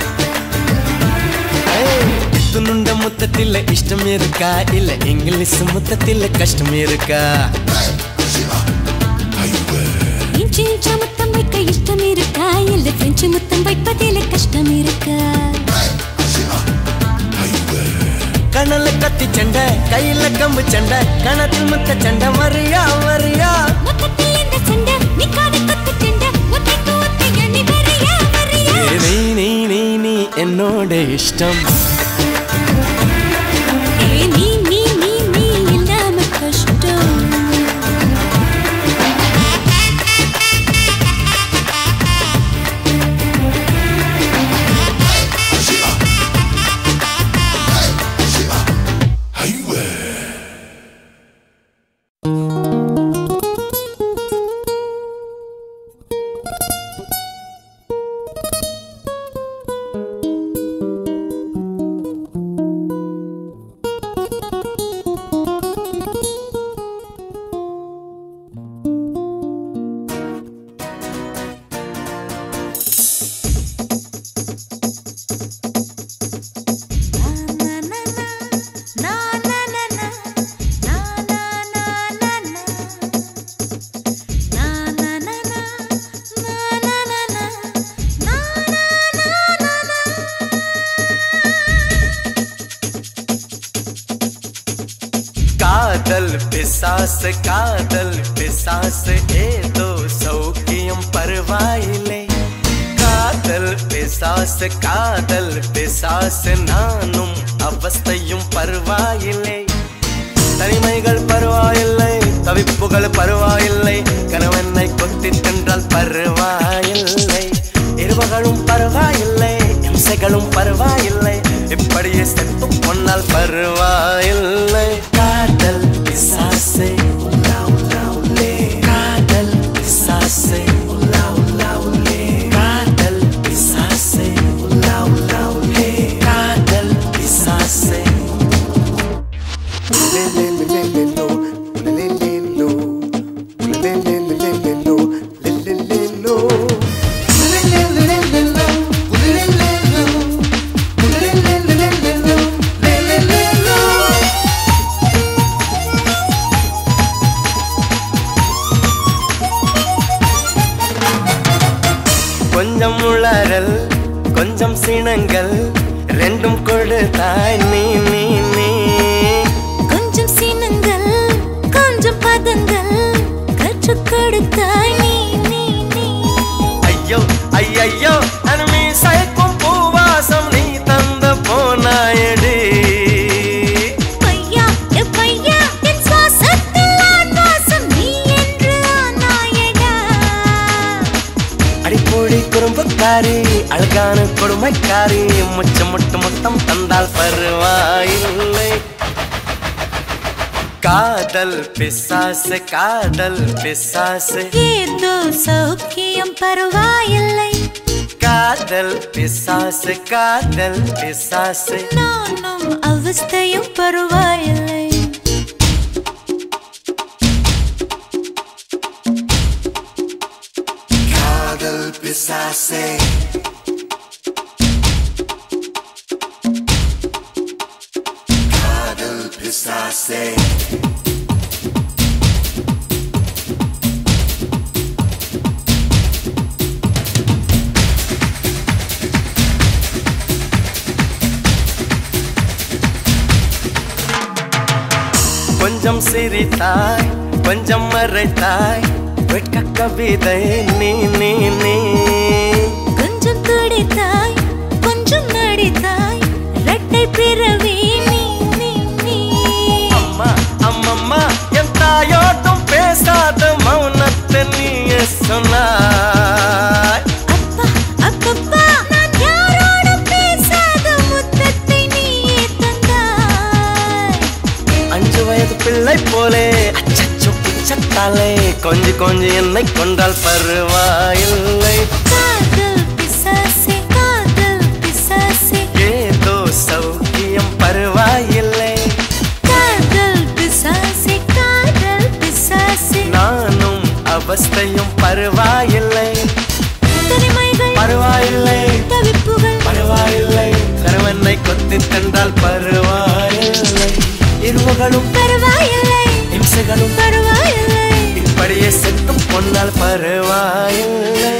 Speaker 1: துணுண்ட முத்தத்தில இஷ்டம் இருக்கா இல்ல இங்கிலீஷ் முத்தத்தில கஷ்டம் இருக்கா
Speaker 3: இன்ச்சு இன்ச்சா முத்தம் வைக்க இஷ்டம் இருக்கா இல்ல பிரெஞ்சு முத்தம் வைப்பதில் கஷ்டம் இருக்கா
Speaker 1: கணல கத்தி சண்டை கையில கம்பு சண்டை கணத்தில் முத்த சண்டை வரியா வரியா
Speaker 3: மொத்தத்தில் இந்த சண்டை நிக்காத கொத்து சண்டை ஒத்தைக்கு ஒத்தை எண்ணி வரியா வரியா
Speaker 1: ஏ, நீ நீ நீ நீ என்னோட இஷ்டம்
Speaker 3: ஏ நீ நீ நீ நீ இல்லாம
Speaker 1: காதல் பிசாசு காதல் பிசாசு ஏதோ சௌக்கியம் பரவாயில்லை காதல் பிசாசு காதல் பிசாசு நானும் அவஸ்தையும் பரவாயில்லை தனிமைகள் பரவாயில்லை தவிப்புகள் பரவாயில்லை கணவனை கொத்தி தின்றால் பரவாயில்லை இருவகளும் பரவாயில்லை இம்சைகளும் பரவாயில்லை இப்படியே செத்து பொன்னால் பரவாயில்லை காதல் பிசாசே உலா உலா உலே காதல் பிசாசே உலா உலா உலே காதல் பிசாசே உலா உலா உலே காதல் பிசாசே கொஞ்சம் உளறல் கொஞ்சம் சினங்கள் ரெண்டும் கொடுத்தாய் நீ நீ நீ
Speaker 4: கொஞ்சம் சினங்கள் கொஞ்சம் பதங்கள் கற்றுக் கொடுத்தாய் நீ நீ நீ
Speaker 1: ஐயோ ஐயையோ அனுமி சைக்கும் பூவாசம் நீ தந்த போனாயடி
Speaker 4: பையா எ பையா என் சுவாசத்தில் ஆண் வாசம் நீ என்று ஆனாயடா
Speaker 1: அடிப்பொழி குறும்புக்காரி அழகான கொடுமைக்காரி முச்சம் முட்டு மொத்தம் தந்தால் பருவாயில்லை காதல் பிசாசு காதல் பிசாசு
Speaker 4: ஏதோ சௌக்கியம் பரவாயில்லை
Speaker 1: காதல் பிசாசு காதல் பிசாசு
Speaker 4: நானும் அவஸ்தையும் பரவாயில்லை
Speaker 1: காதல் பிசாசே காதல் பிசாசே கொஞ்சம் சிரித்தாய் கொஞ்சம் மறைத்தாய் வெட்க கவிதை நீ நீ நீ
Speaker 4: கொஞ்சம் துடித்தாய் கொஞ்சம் நடித்தாய் இரட்டை பிறவி நீ நீ நீ
Speaker 1: அம்மா அம்மம்மா என் தாயோட்டும் பேசாத மௌனத்தை நீயே சொன்னாய்
Speaker 4: அப்பா அப்பப்பா நான் யாரோடும் பேசாத முத்தத்தை நீயே தந்தாய்
Speaker 1: அஞ்சு வயது பிள்ளை போலே அச்சச்சோ பிச்சத்தாலே கொஞ்சி கொஞ்சி என்னை கொண்டால் பருவாயில்லை
Speaker 4: காதல் பிசாசே காதல் பிசாசே
Speaker 1: ஏதோ சௌக்கியம் பருவாயில்லை
Speaker 4: காதல் பிசாசே காதல் பிசாசே
Speaker 1: நானும் அவஸ்தையும் பருவாயில்லை
Speaker 4: தனிமைகள்
Speaker 1: பருவாயில்லை
Speaker 4: தவிப்புகள்
Speaker 1: பரவாயில்லை கணவனை கொத்தி தந்தால் பரவாயில்லை இருவகளும்
Speaker 4: பரவாயில்லை
Speaker 1: இம்சைகளும்
Speaker 4: பரவாயில்லை
Speaker 1: இப்படியே செத்தும் பொன்னால் பரவாயில்லை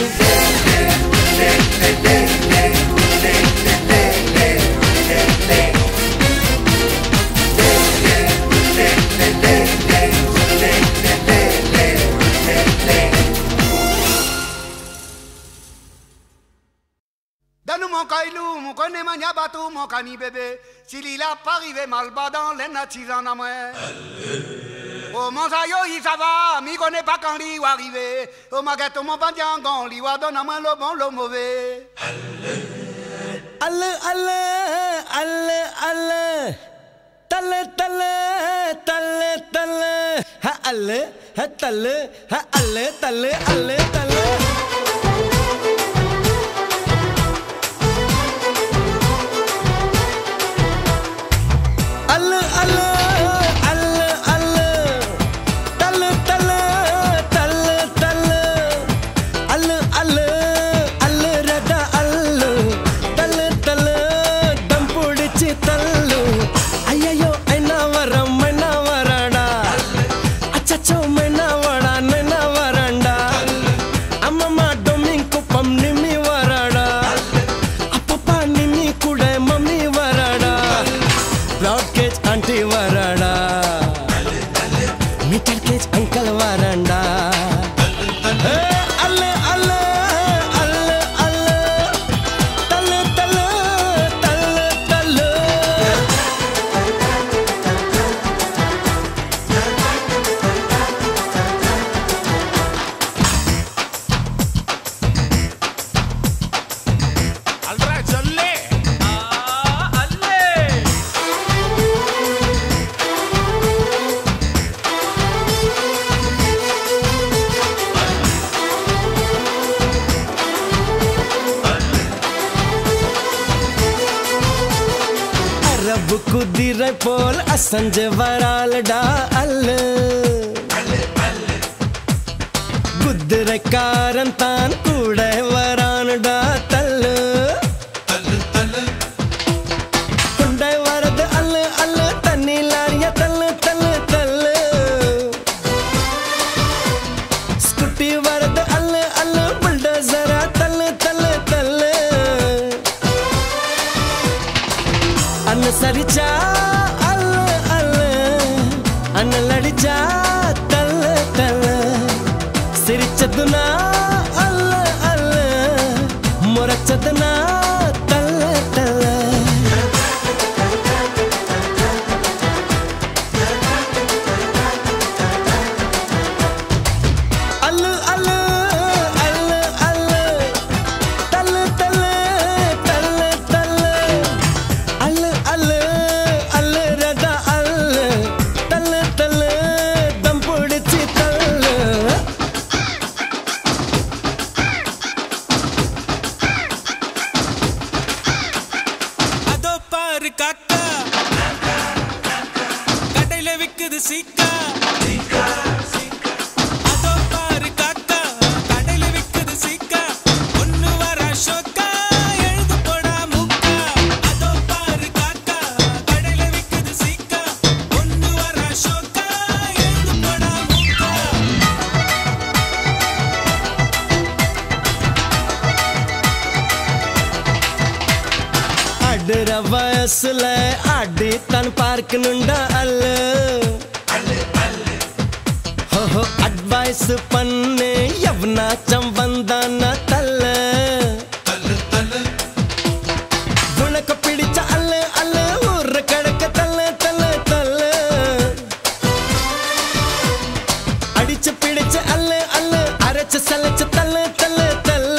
Speaker 10: Donne-moi caillou, mon connaît mania bateau, mon cani bébé. S'il il a pas arrivé mal bas dans les natis en amoué. Oh mon sayo, il ça va, mi connaît pas quand il va arriver. Oh ma gâteau, mon bandiangon, lui va donner à moi le bon, le mauvais.
Speaker 1: அல்ல அல்ல அல்ல அல்ல தல்ல தல்ல தல்ல தல்ல ஹ அல்ல ஹ தல்ல ஹ அல்ல தல்ல அல்ல தல்ல அல்ல அல்ல அல்ல அல்ல தல்ல தல்ல தல்ல தல்ல அல்ல அல்ல அல்ல ரத அல்ல தல்ல தல்ல டம் புடிச்சு தல்லு ஐயோ என்ன வரம் என்ன வரடா அச்சச்சோ என்ன வடா என்ன வரண்டா அம்மா கம்பு குதிரை போல் அசஞ்சு வராலடா அல்லு குதிரைக்காரன் தான் கூட வரானுடா தள்ளு குண்டை வரது அல்லு அல்லு தண்ணி லாரிய தள்ளு தள்ளு தள்ளு ஸ்குட்டி வரது அல்லு அல்லு புல்டோசரா தள்ளு தள்ளு தள்ளு அனுசரிச்சா அல்லு அல்லு அண்ணல் அடிச்சா தள்ளு தள்ளு சிரிச்சதுனா அல்ல அல்ல முறைச்சதுனா தள்ள தள்ள அல்லு அல்லு அல்லு அல்லு தள்ளு தள்ளு தள்ளு தள்ளு அல்லு அல்லு அல்லு ரதா அல்லு தள்ளு தள்ளு தம் பிடிச்சி தள்ளு
Speaker 2: அதோ பாரு காக்கா கடையில விக்குது சீக்கா அதோ பாரு காக்கா கடையில விக்குது சீக்கா ஒண்ணு வர ஷோக்கா எழுது போடா முக்கா அதோ பாரு காக்கா கடையில விக்குது சீக்கா ஒண்ணு வர ஷோக்கா எழுது போடா முக்கா
Speaker 1: அடுற வயசுல அடி தன் பார்க்கணுண்டா அல்ல ஹோஹோ அட்வைஸ் பண்ணு எவனாச்சம் வந்தானா தள்ள உனக்கு பிடிச்ச அல்ல அல்ல ஊர்ற கிடக்க தள்ள தள்ள தள்ள அடிச்சு பிடிச்ச அல்ல அல்ல அரைச்சு சலைச்சு தள்ள தள்ள தள்ள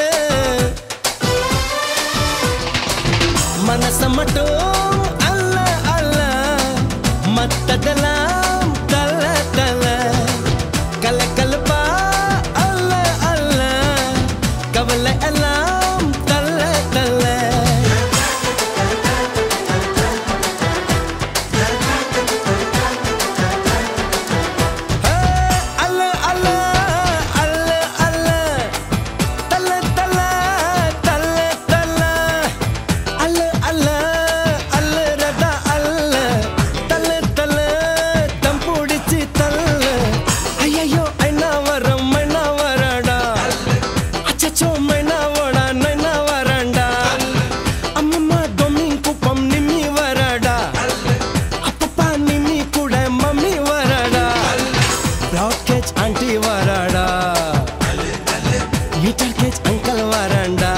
Speaker 1: மனச மட்டும் அல்ல அல்ல மத்ததெல்லாம் தல தல கல கலப்பா அல்ல அல்ல கவலை எல்லாம் தல தல அல்ல அல்ல அல்ல அல்ல தல தல தல தல அல்ல அல்ல அல்ல ரதா அல்ல தல தல தம் பிடிச்சி தள்ள ஐயோ ஐநா வரம் மைனா வரடா அச்சச்சோ மைனா ஓடா நைனா வரண்டா அம்மம்மா டொமிங் குப்பம் நிம்மி வரடா அப்பப்பா நிம்மி கூட மம்மி வரடா பிளாக்கேஜ் ஆண்டி வரடா மீட்டர் கேஜ் அங்கிள் வரண்டா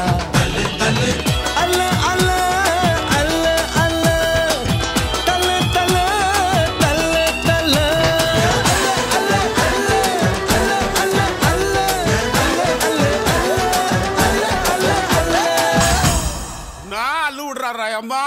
Speaker 1: அல்ல அல்ல அல்ல அல்ல தல தல தல தல அல்ல அல்ல அல்ல அல்ல அல்ல
Speaker 11: நான் அள்ளு விடுறாரா அம்மா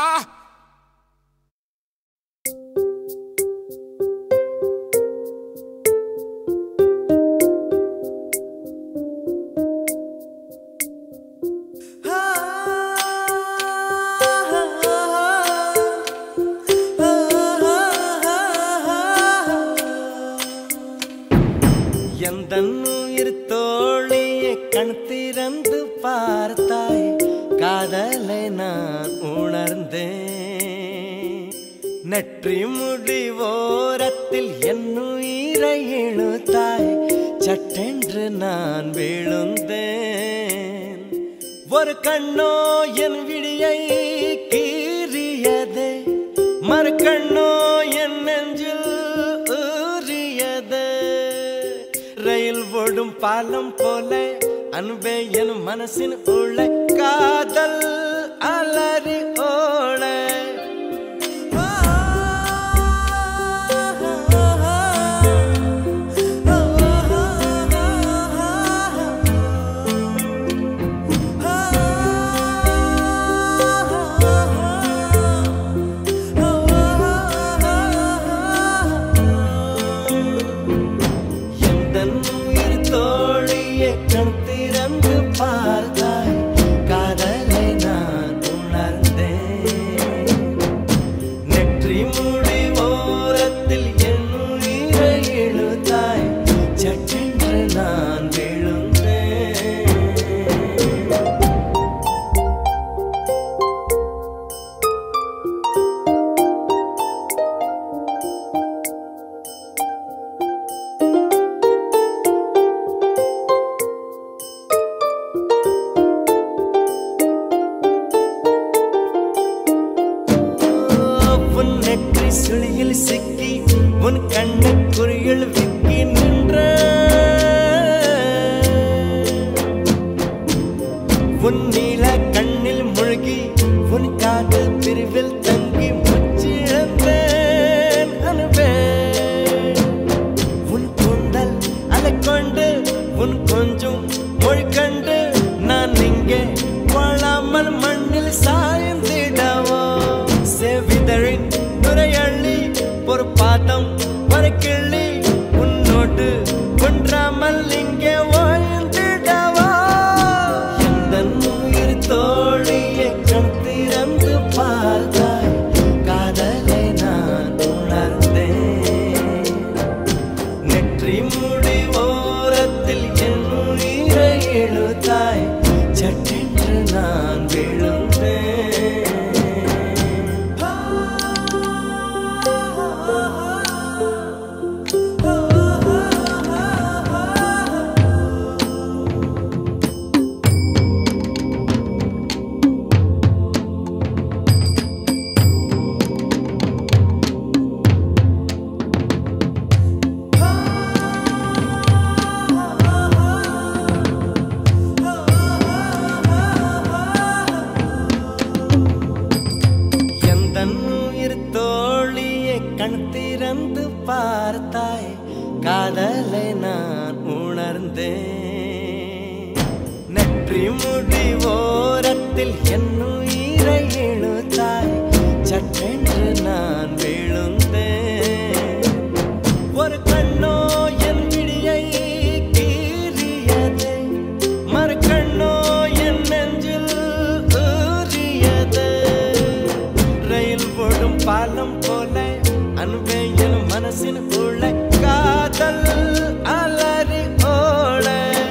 Speaker 1: எந்த உயிர் தோழியை கண் திறந்து பார்த்தாய் காதலை நான் உணர்ந்தேன் நெற்றி முடிவோரத்தில் என் உயிரை இழுத்தாய் சட்டென்று நான் விழுந்தேன் ஒரு கண்ணோ என் விடியை கீறியதே மறு கண்ணோ என் நெஞ்சில் ஊறியது ரயில் ஓடும் பாலம் போல அன்பே என் மனசின் உள்ள காதல் அலறி ஓட எந்தன் உயிர் தோழியை கண் திறந்து பார்த்தாய் காதலை நான் உணர்ந்தேன் சிக்கி உன் கண்ணு குறிகள் விக்கி நின்ற உன் நீல கண்ணில் மூழ்கி உன் காது பிரிவில் தங்கி முச்சிழந்தேன் அனுபேன் உன் கூந்தல் அலை கொண்டு உன் கொஞ்சம் மொழி கண்டு நான் இங்கே வாழாமல் மண்ணில் சாய்ந்திடவோ செவிதழின் நுரையள்ளி ஒரு பாதம் ஒரு கிள்ளி உன்னோடு கொன்றாமல் இங்கே வாழ்ந்திடவோ எந்த உயிர் தோழியை கண் திறந்து பார்த்தாய் காதலை நான் உணர்ந்தேன் நெற்றி முடி ஓரத்தில் என் உயிரை இழுத்தாய் சட்டென்று நான் விழுந்தேன் எந்த உயிர் தோழியை கண் திறந்து பார்த்தாய் காதலை நான் உணர்ந்தேன் நெற்றி முடி ஓரத்தில் என் உயிரை இழுத்தாய் சட்டென்று நான் விழுந்தேன் ஒரு கண்ணோ என் விழியை கீறியது மறு கண்ணோ என் நெஞ்சில் ஊறியது ரயில் போடும் பாலம் போல அன்பே என் மனசின் உள்ள காதல் அலறி ஓட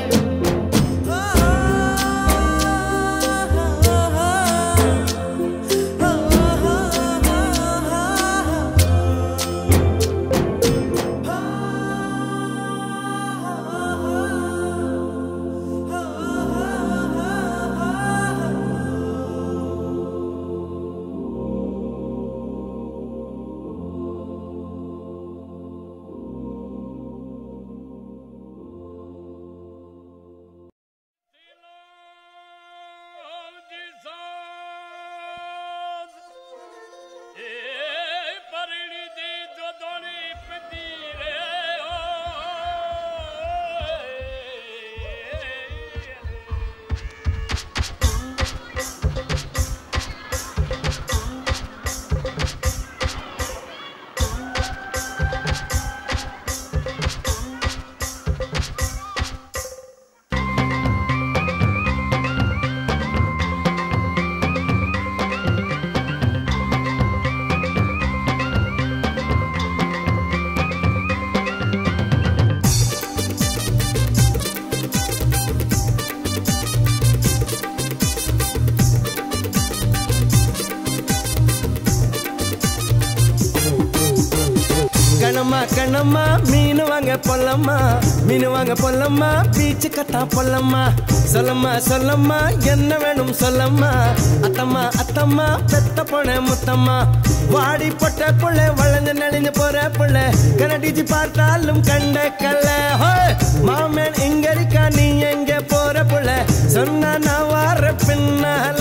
Speaker 1: கணமா கணமா மீன் வாங்க பொல்லம்மா மீன் வாங்க பொல்லம்மா பீச்சு கத்தா பொல்லம்மா சொல்லம்மா சொல்லம்மா என்ன வேணும் சொல்லம்மா அத்தம்மா அத்தம்மா பெத்த போன முத்தம்மா வாடி பொட்ட புள்ள வளர்ந்து நெளிஞ்சு போற புள்ள கனடிச்சு பார்த்தாலும் கண்ட கல்ல ஹோய், மாமன் இங்க இருக்கா நீ எங்க போற புள்ள சொன்னா நான் வார பின்னால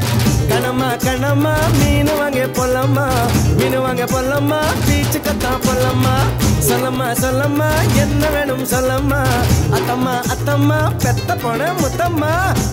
Speaker 1: கணமா கணமா மீன் வாங்க பொல்லம்மா மீன் வாங்க பொல்லம்மா பீச்சு கத்தா பொல்லம்மா சொல்லம்மா சொல்லம்மா என்ன வேணும் சொல்லம்மா அத்தம்மா அத்தம்மா பெத்த போன முத்தம்மா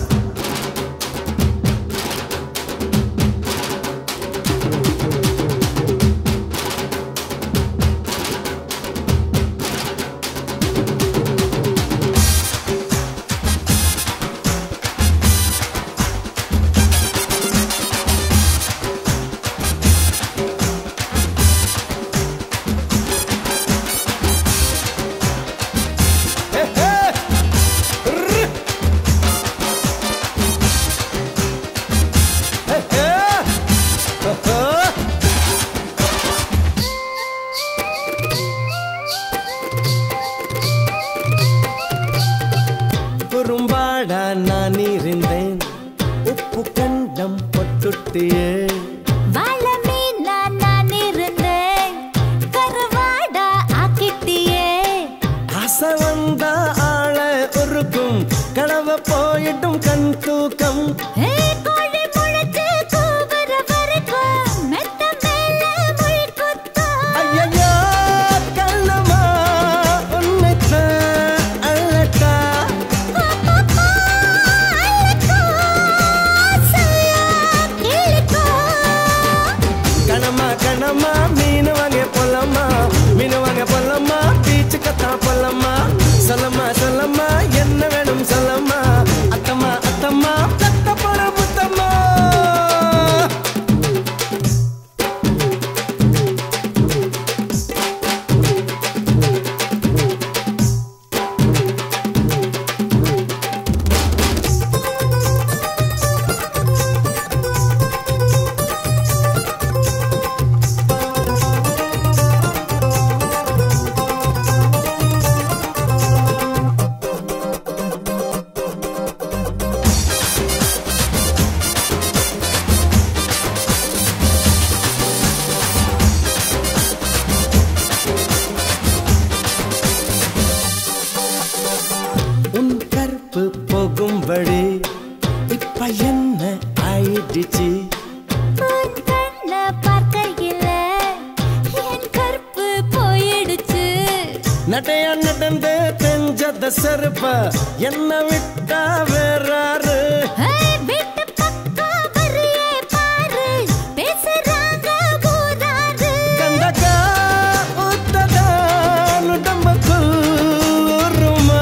Speaker 1: குறும்பாடா நான் இருந்தேன் உப்பு கண்டம் பொட்டுட்டியே
Speaker 4: வாழ மீனா நான் இருந்தேன் கர
Speaker 12: போயிட்டும் கண் தூக்கம்
Speaker 4: கோழி முளைச்சு கூவுற வரைக்கும் மெத்த மேல முள் குத்தும்
Speaker 12: ஐயையோ, கள்ளமா உன்னைத்தான் அழட்டா கணமா கணமா மீன் வாங்க போலமா மீன் வாங்க போலமா பீச்சு கத்தா போலமா சொல்லம்மா சொல்லம்மா என்ன வேணும் சொல்லம்மா அத்தம்மா அத்தம்மா கத்த போற முத்தம்மா உன் கற்பு போகும்படி இப்ப என்ன ஆயிடுச்சு
Speaker 4: உன் கண்ண பார்க்கையில என் கற்பு போயிடுச்சு
Speaker 12: நடையா நடந்து தெஞ்சத செருப்ப என்ன விட்டா வேறாரு
Speaker 4: வீட்டு பக்கம் வரியே பாரு பேசுறாங்க ஊராரு
Speaker 12: கண்டக்கா ஊத்ததா உடம்புக்குள் ஊறுமா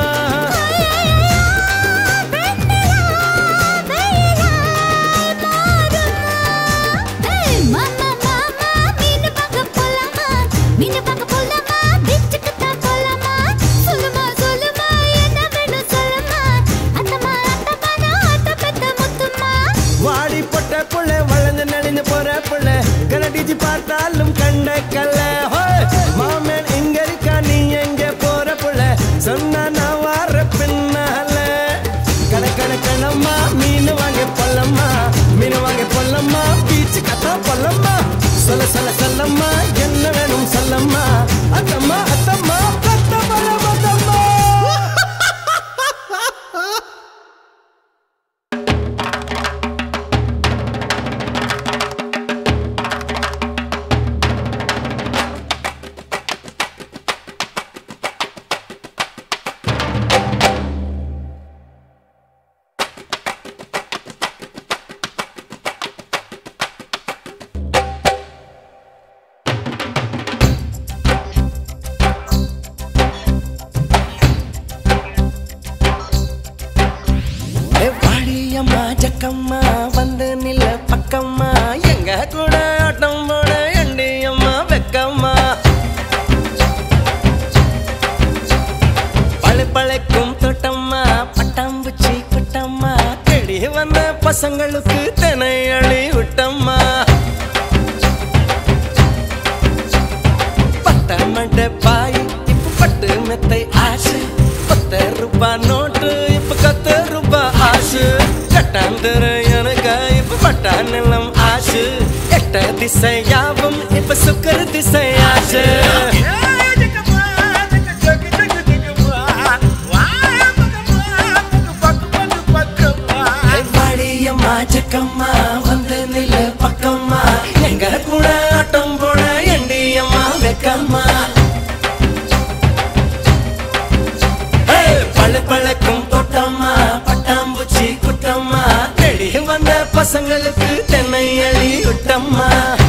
Speaker 4: மாமா மாமா மீன் வாங்க போலாமா மீன் வாங்க போலாமா பீச்சுக்கு தான் போலாமா சொல்லுமா சொல்லுமா என்ன வேணும் சொல்லுமா அத்தம்மா அத்தம்மா நான் அத்த பெத்த முத்துமா
Speaker 12: வாடி பொட்ட புள்ள வளைஞ்சு நெளிஞ்சு போற புள்ள கனடிச்சு பார்த்தாலும் கண்ட கல்ல ஹோய்! மாமன் இங்க இருக்கா நீ எங்க போற புள்ள சொன்னா நான் வார பின்னால கண கண கணம்மா மீன் வாங்க பொல்லம்மா மீன் வாங்க பொல்லம்மா பீச்சு கத்தா பொல்லம்மா சொல்ல சொல்ல சொல்லம்மா என்ன வேணும் சொல்லம்மா அத்தம்மா அத்தம்மா பத்த பல மத்தம்மா ஏ வாடியம்மா ஜக்கம்மா வந்து நில்ல பக்கம்மா எங்க கூட ஆட்டம் போட எண்டியம்மா வெக்கம்மா பழு பழைக்கும் தோட்டம்மா பட்டாம்பூச்சி குட்டம்மா தேடி வந்த பசங்களுக்கு தினை அழி விட்டம்மா பட்ட மண்ட பாய் இப்ப பட்டு மெத்தை ஆசு பத்து ரூபாய் நோட்டு இப்ப கத்து ரூபாய் ஆசு கட்டாந்திர எனக்கு இப்ப பட்டா நிலம் ஆசு எட்ட திசையாவும் இப்ப சுக்கர திசை ஆசு வாடியம்மா ஜக்கம்மா வந்து நில பக்கம்மா எங்க கூட ஆட்டம் போட எண்டியம்மா வெக்கம்மா ஏய், பளு பழக்கும் தோட்டம்மா பட்டாம்பூச்சி குட்டம்மா தேடி வந்த பசங்களுக்கு தென்னை அழி விட்டம்மா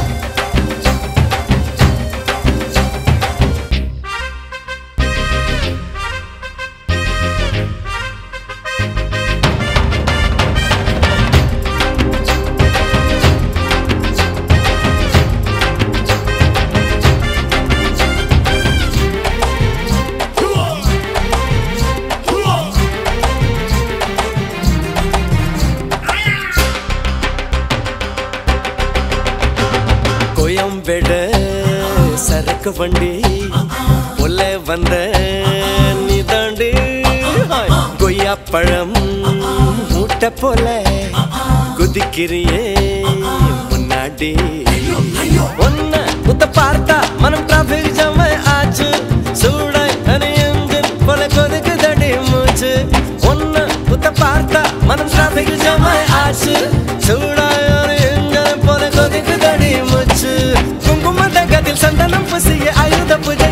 Speaker 12: கோயம்பேடு சரக்கு வண்டி உள்ள வந்த நீதாண்டி கொய்யா பழம் மூட்டை போல குதிக்கிறியே முன்னாடி ஒன்ன முத்த பார்த்தா மனம் டிராபிக் ஜாம் ஆச்சு சூடாய் அணியங்கு போல கொதிக்கு தடி மூச்சு ஒன்ன முத்த பார்த்தா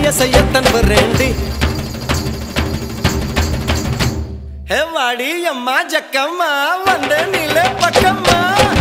Speaker 12: செய்ய செய்யத்தான் வரேண்டி ஹே வாடி அம்மா ஜக்கம்மா வந்த நில பக்கம்மா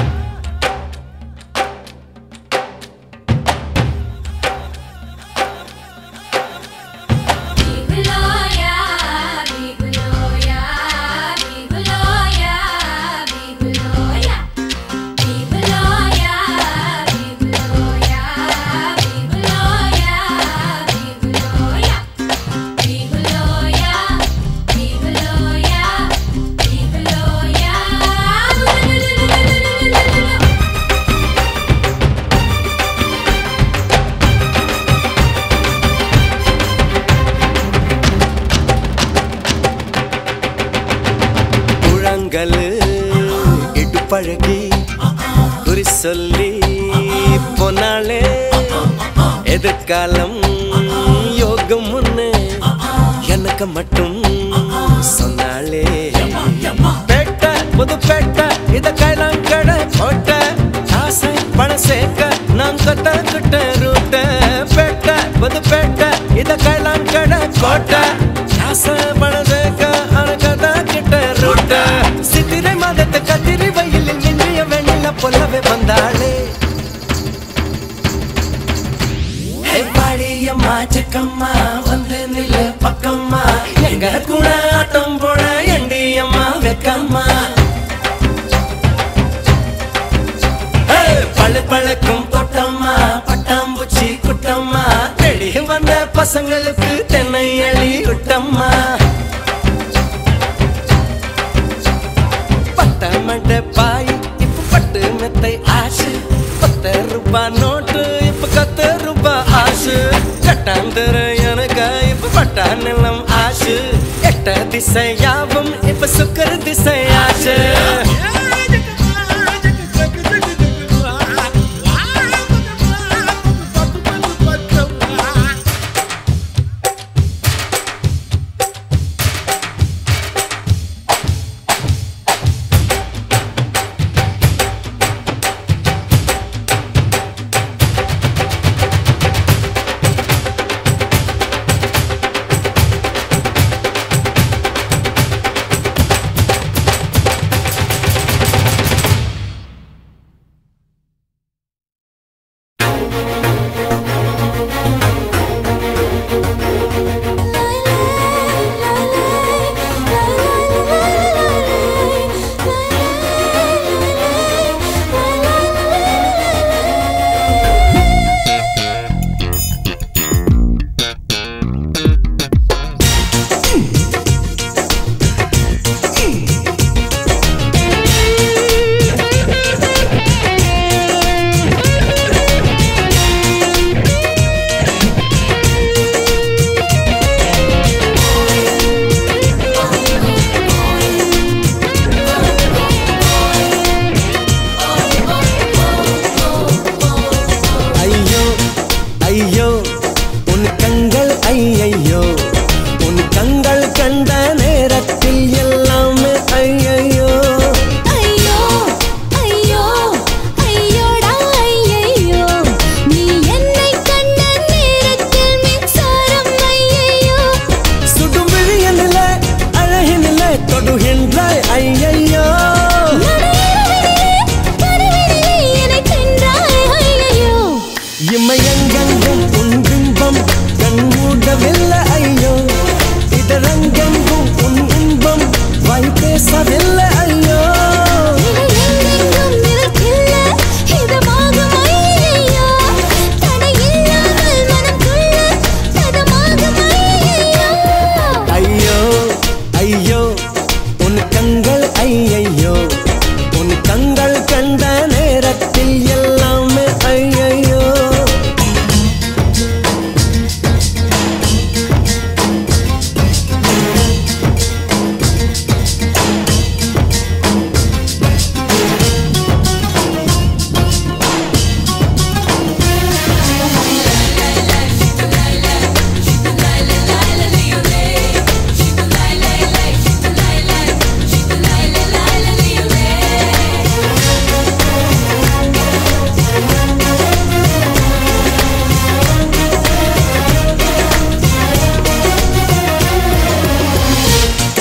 Speaker 12: முழங்கல் இடுப்பழகி குறி சொல்லி போனாலே எதிர்காலம் யோகம் ஒண்ணு எனக்கு மட்டும் சொன்னாலே பேட்ட புது பேட்ட இத கைலாம் கடை போட்ட ஆசை பணம் சேர்க்க நான் கட்ட கிட்ட ரூட்ட பேட்ட புது பேட்ட இத கைலாம் கடை போட்ட ஆசை பணம் சேர்க்க அனகத கிட்ட ரூட்ட சித்திரை மாதத்து கத்திரி வயலில் நின்றிய வெண்ணில பொல்லவே வந்தாளே பாடியம்மா சிக்கம்மா வந்து நில்லு பக்கம்மா எங்க கூட ஆட்டம் போட எண்டியம்மா வெக்கம்மா ஏய், பளு பழக்கும் தொட்டம்மா பட்டாம்பூச்சி குட்டம்மா வெளியே வந்த பசங்களுக்கு தென்னை அழி குட்டம்மா பட்ட மண்ட பாய் இப்ப பட்டு மெத்தை ஆசு பத்து ரூபாய் நோட்டு இப்ப கத்து ரூபாய் ஆசு கட்டாந்தர எனக்கு இப்ப பட்டா நிலம் ஆசு எட்ட திசை யாவும் இப்ப சுக்கர திசை ஆசு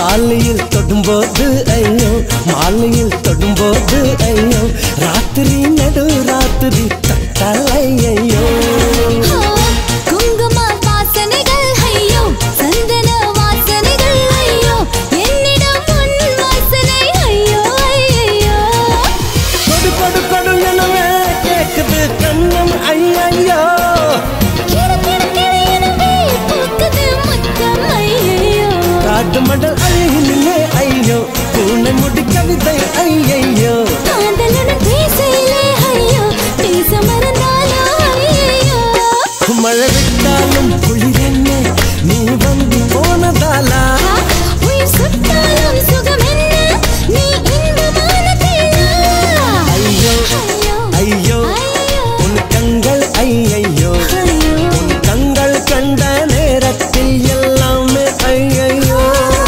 Speaker 12: மாலையில் தொடும்போது ஐயோ மாலையில் தொடும்போது ஐயோ ராத்திரி நடு ராத்திரி தட்டலை ஐயோ
Speaker 4: குங்கும வாசனைகள் ஐயோ சந்தன வாசனைகள் ஐயோ என்னிடம் உன் வாசனை ஐயோ ஐயோ
Speaker 12: கொடு கொடு கொடு எனவே கேக்குது கண்ணம் ஐயையோ
Speaker 4: கிட கிட கிட எனவே பூக்குது முத்தம் ஐயோ
Speaker 12: காட்டு மடல் அழகினிலே ஐயோ பூனை முடி கவிதை ஐயையோ
Speaker 4: காதலுடன் பேசையிலே ஐயோ பேச மறந்தாலோ ஐயோ
Speaker 12: மழை விட்டாலும் குளிரென்ன நீ வந்து போனதாலா
Speaker 4: உயிர் சுட்டாலும் சுகம் என்ன நீ இன்பமான தேனா
Speaker 12: ஐயோ ஐயோ உன் கண்கள் ஐயையோ உன் கண்கள் கண்ட நேரத்தில் எல்லாமே ஐயையோ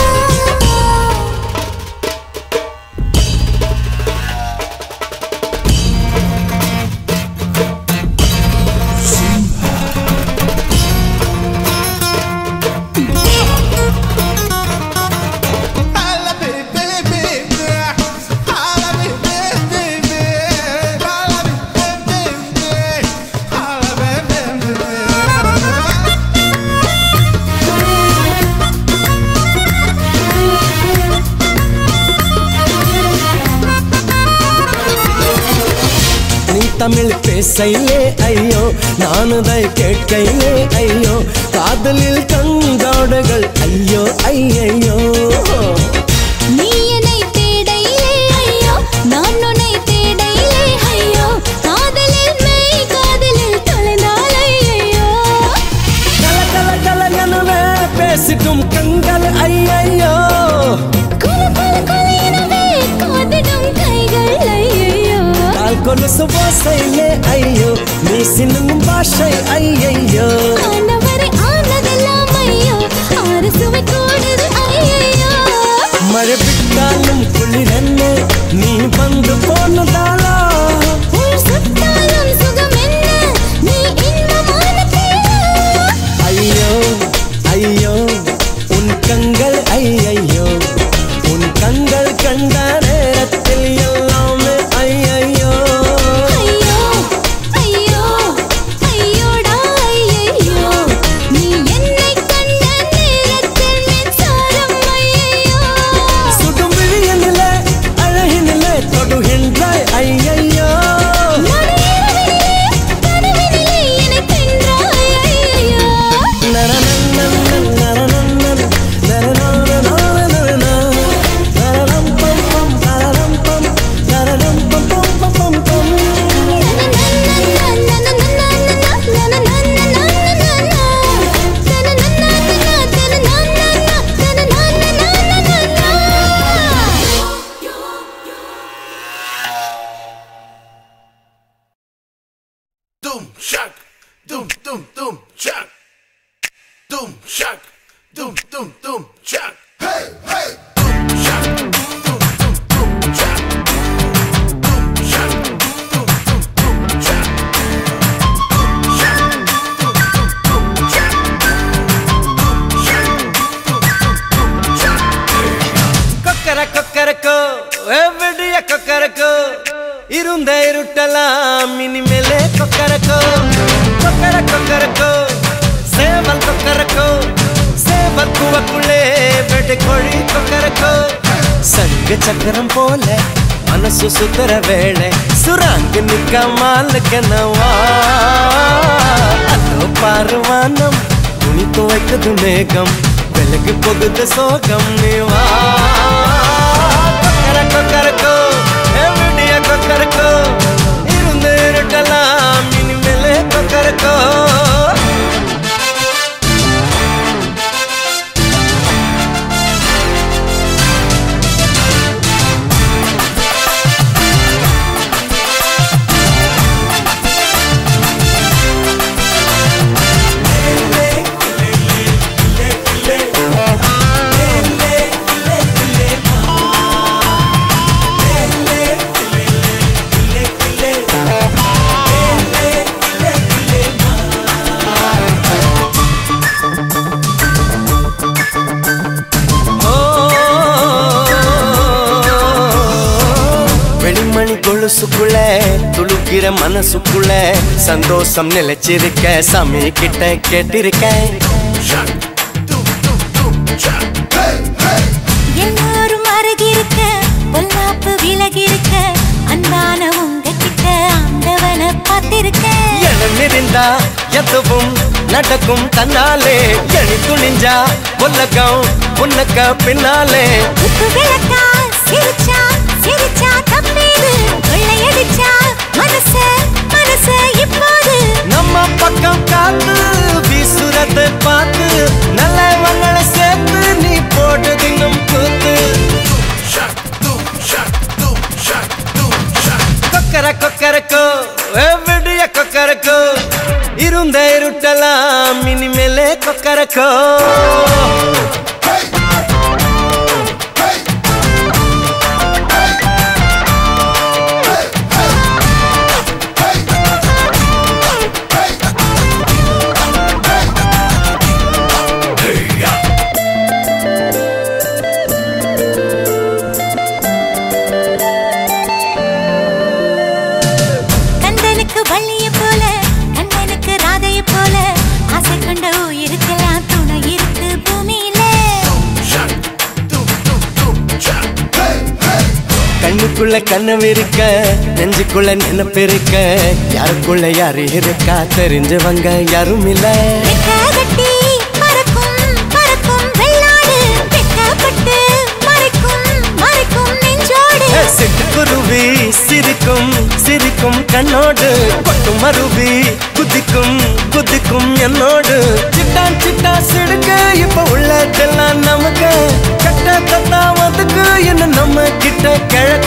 Speaker 12: நீ தமிழ் பேசையிலே ஐயோ நானுதை கேட்கையிலே ஐயோ காதலில் கங்காடுகள் ஐயோ ஐயையோ
Speaker 4: நீ என்னை தேடையிலே ஐயோ நான் உன்னை தேடையிலே ஐயோ காதலில் மெய் காதலில் தொலைந்தால் ஐயோ
Speaker 12: கல கல கல எனவே பேசிட்டும் கண்கள் ஐயையோ
Speaker 4: குல குல குல எனவே காதிடும் கைகள் ஐயோ
Speaker 12: கால் கொலுசு ஓசையிலே ஐயோ நீ சின்னும் பாஷை ஐயையோ
Speaker 4: ஆனவரை ஆனதெல்லாம் ஐயோ ஆறு சுவை கூடுது ஐயோ
Speaker 12: மழை விட்டாலும் குளிரன்ன நீ வந்து போனதாலா
Speaker 4: உயிர் சுட்டாலும் சுகம் என்ன நீ இன்பமான தேனா
Speaker 12: ஐயோ ஐயோ உன் கண்கள் ஐயையோ உன் கண்கள் கண்ட நேரத்தில் எல்லாமே ஐயையோ
Speaker 4: ஐயோ ஐயோ ஐயோடா ஐயோ நீ என்னை கண்ட நேரத்தில் மின்சாரம் ஐயோ
Speaker 12: சுடும் விழியனிலே அழகினிலே தொடுகின்றாய் ஐயையோ
Speaker 4: நடுஇரவினிலே கனவினிலே என்னை தின்றாய் ஐயோ
Speaker 12: நரநன்னன் நரநன்னன் நரநானநானநானா. நரரம் பம் பம் நரரம் பம் நரரம் பம் பம் பம் பம் பம்.
Speaker 11: Doom shock, doom doom doom shock, doom shock, doom doom doom shock. Hey hey. Doom shock, doom doom doom shock. Doom shock, doom doom doom shock. Doom shock, doom doom doom shock. Doom shock, doom doom doom shock.
Speaker 12: கொக்கர கொக்கரக்கோ எவ்வடிய கொக்கரக்கோ இருந்த இருட்டலாம் இனிமேலே கொக்கரக்கோ கொக்கர கொக்கரக்கோ சேவல் கொக்கரக்கோ சேவல் குவக்குள்ளே வெட்டு கோழி கொக்கரக்கோ சங்க சக்கரம் போல மனசு சுத்தர வேளை சுராங்கு நிக்க மாலுக்கனவா அதோ பாருவானம் துணி துவைக்குது மேகம் விலகு போகுது சோகம் நீவா கொக்கர கொக்கரக்கோ எவ்வடிய கொக்கரக்கோ இருந்து இருட்டலாம் இனிமேலே கொக்கரக்கோ மனசுக்குள்ள துளுக்கிற மனசுக்குள்ள சந்தோஷம் நிலைச்சிருக்க சாமி கிட்ட கேட்டிருக்கேன்
Speaker 4: எல்லாரும் அருகிருக்க பொல்லாப்பு விலகிருக்க அன்பான உங்ககிட்ட ஆண்டவனை பார்த்திருக்கேன்
Speaker 12: எழுந்திருந்தா எதுவும் நடக்கும் தன்னாலே எழி துணிஞ்சா உலகம் உனக்க பின்னாலே
Speaker 4: உப்பு விளக்கா சிரிச்சா சிரிச்சா தப்பேது கொள்ளையடிச்சா மனச மனச இப்போது
Speaker 12: நம்ம பக்கம் காத்து வீசுறத பார்த்து நல்லவங்களை சேர்த்து நீ போட்டு தின்னும் கூத்து கொக்கர கொக்கரக்கோ விடிய கொக்கரக்கோ இருந்த இருட்டலாம் இனிமேலே கொக்கரக்கோ
Speaker 4: கந்தனுக்கு வள்ளிய போல கண்ணனுக்கு ராதைய போல ஆசை கொண்ட உயிருக்கெல்லாம் துணை இருக்கு பூமியில
Speaker 12: கண்ணுக்குள்ள கண்ணம் இருக்க நெஞ்சுக்குள்ள நினைப்பு இருக்க யாருக்குள்ள யாரு இருக்கா தெரிஞ்சவங்க யாரும் இல்ல
Speaker 4: ரெக்க கட்டி பறக்கும் பறக்கும் வெள்ளாடு வெக்கப்பட்டு மறைக்கும் மறைக்கும் நெஞ்சோடு
Speaker 12: சிட்டுக்குருவி சிரிக்கும் சிரிக்கும் கண்ணோடு கொட்டும் மருவி குதிக்கும் குதிக்கும் என்னோடு சிட்டான் சிட்டா சிடுக்க இப்ப உள்ளதெல்லாம் நமக்கு கட்ட தத்தா வந்துக்கு என்ன நம்ம கிட்ட கிழக்க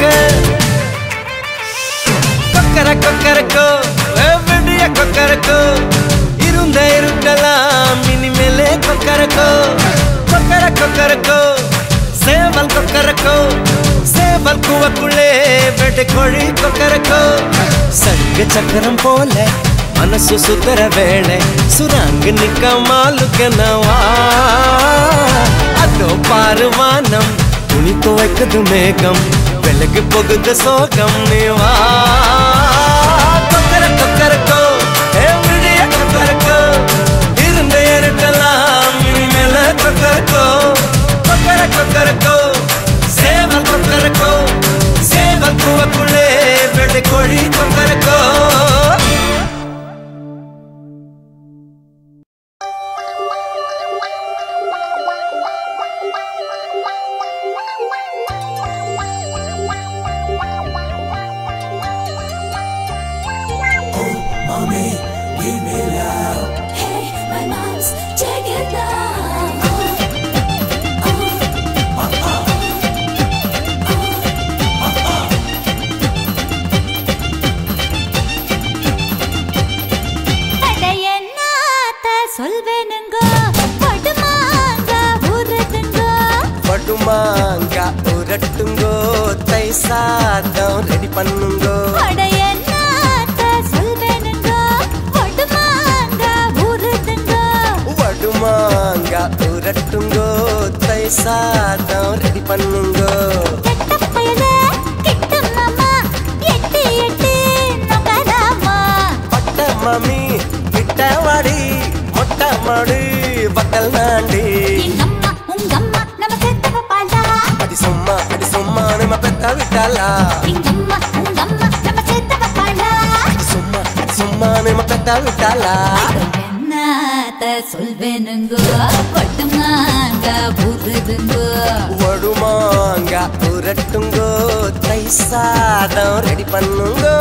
Speaker 12: கொக்கர கொக்கரக்கோ விடிய கொக்கரக்கோ இருந்த இருட்டலாம் இனிமேலே கொக்கரக்கோ கொக்கர கொக்கரக்கோ சேவல் கொக்கரக்கோ சேவல் கூவக்குள்ளே வெட்டு கோழி கொக்கரக்கோ சங்க சக்கரம் போல மனசு சுத்தர வேளை சுராங்கு நிக்க மாலுக்கனவா அதோ பாரு வானம் துணி துவைக்குது மேகம் விலகு போகுது சோகம் நீவா கொக்கர கொக்கரக்கோ ஏ விழிய கொக்கரக்கோ இருந்த இருட்டலாம் இனிமேல கொக்கரக்கோ கொக்கர கொக்கரக்கோ சேவல் கொக்கரக்கோ சேவல் கூவக்குள்ளே வெள்ளை கோழி கொக்கரக்கோ
Speaker 4: Hey, my mom's check it out. அடையன்னாத்த சொல்வேனுங்கோ படுமாங்க ஊருதுங்கோ
Speaker 12: படுமாங்க உரட்டுங்கோ தை சாதம் ரெடி பண்ணுங்கோ
Speaker 4: அடையன்னாத்த சொல்வேனுங்கோ படுமாங்க ஊருதுங்கோ
Speaker 12: வடுமாங்க உரட்டுங்கோ தை சாதம் ரெடி பண்ணுங்கோ
Speaker 4: பயலே கிட்ட மாமா எட்டு எட்டு நொங்கராமா
Speaker 12: பட்ட மாமி கிட்ட வாடி மொட்டை மாடு பக்கல் நாண்டி
Speaker 4: எங்கம்மா உங்கம்மா நம்ம செத்தவ பாலா
Speaker 12: அடி சும்மா அடி சும்மா நம்ம பெத்த விட்டாலா
Speaker 4: எங்கம்மா உங்கம்மா நம்ம செத்தவ பாலா
Speaker 12: அடி சும்மா அடி சும்மா நம்ம பெத்த விட்டாலா
Speaker 4: என்னத்த சொல்வேனுங்கோ பட்டுமாங்க ஊருதுங்கோ
Speaker 12: வடுமாங்க உரட்டுங்கோ தை சாதம் ரெடி பண்ணுங்கோ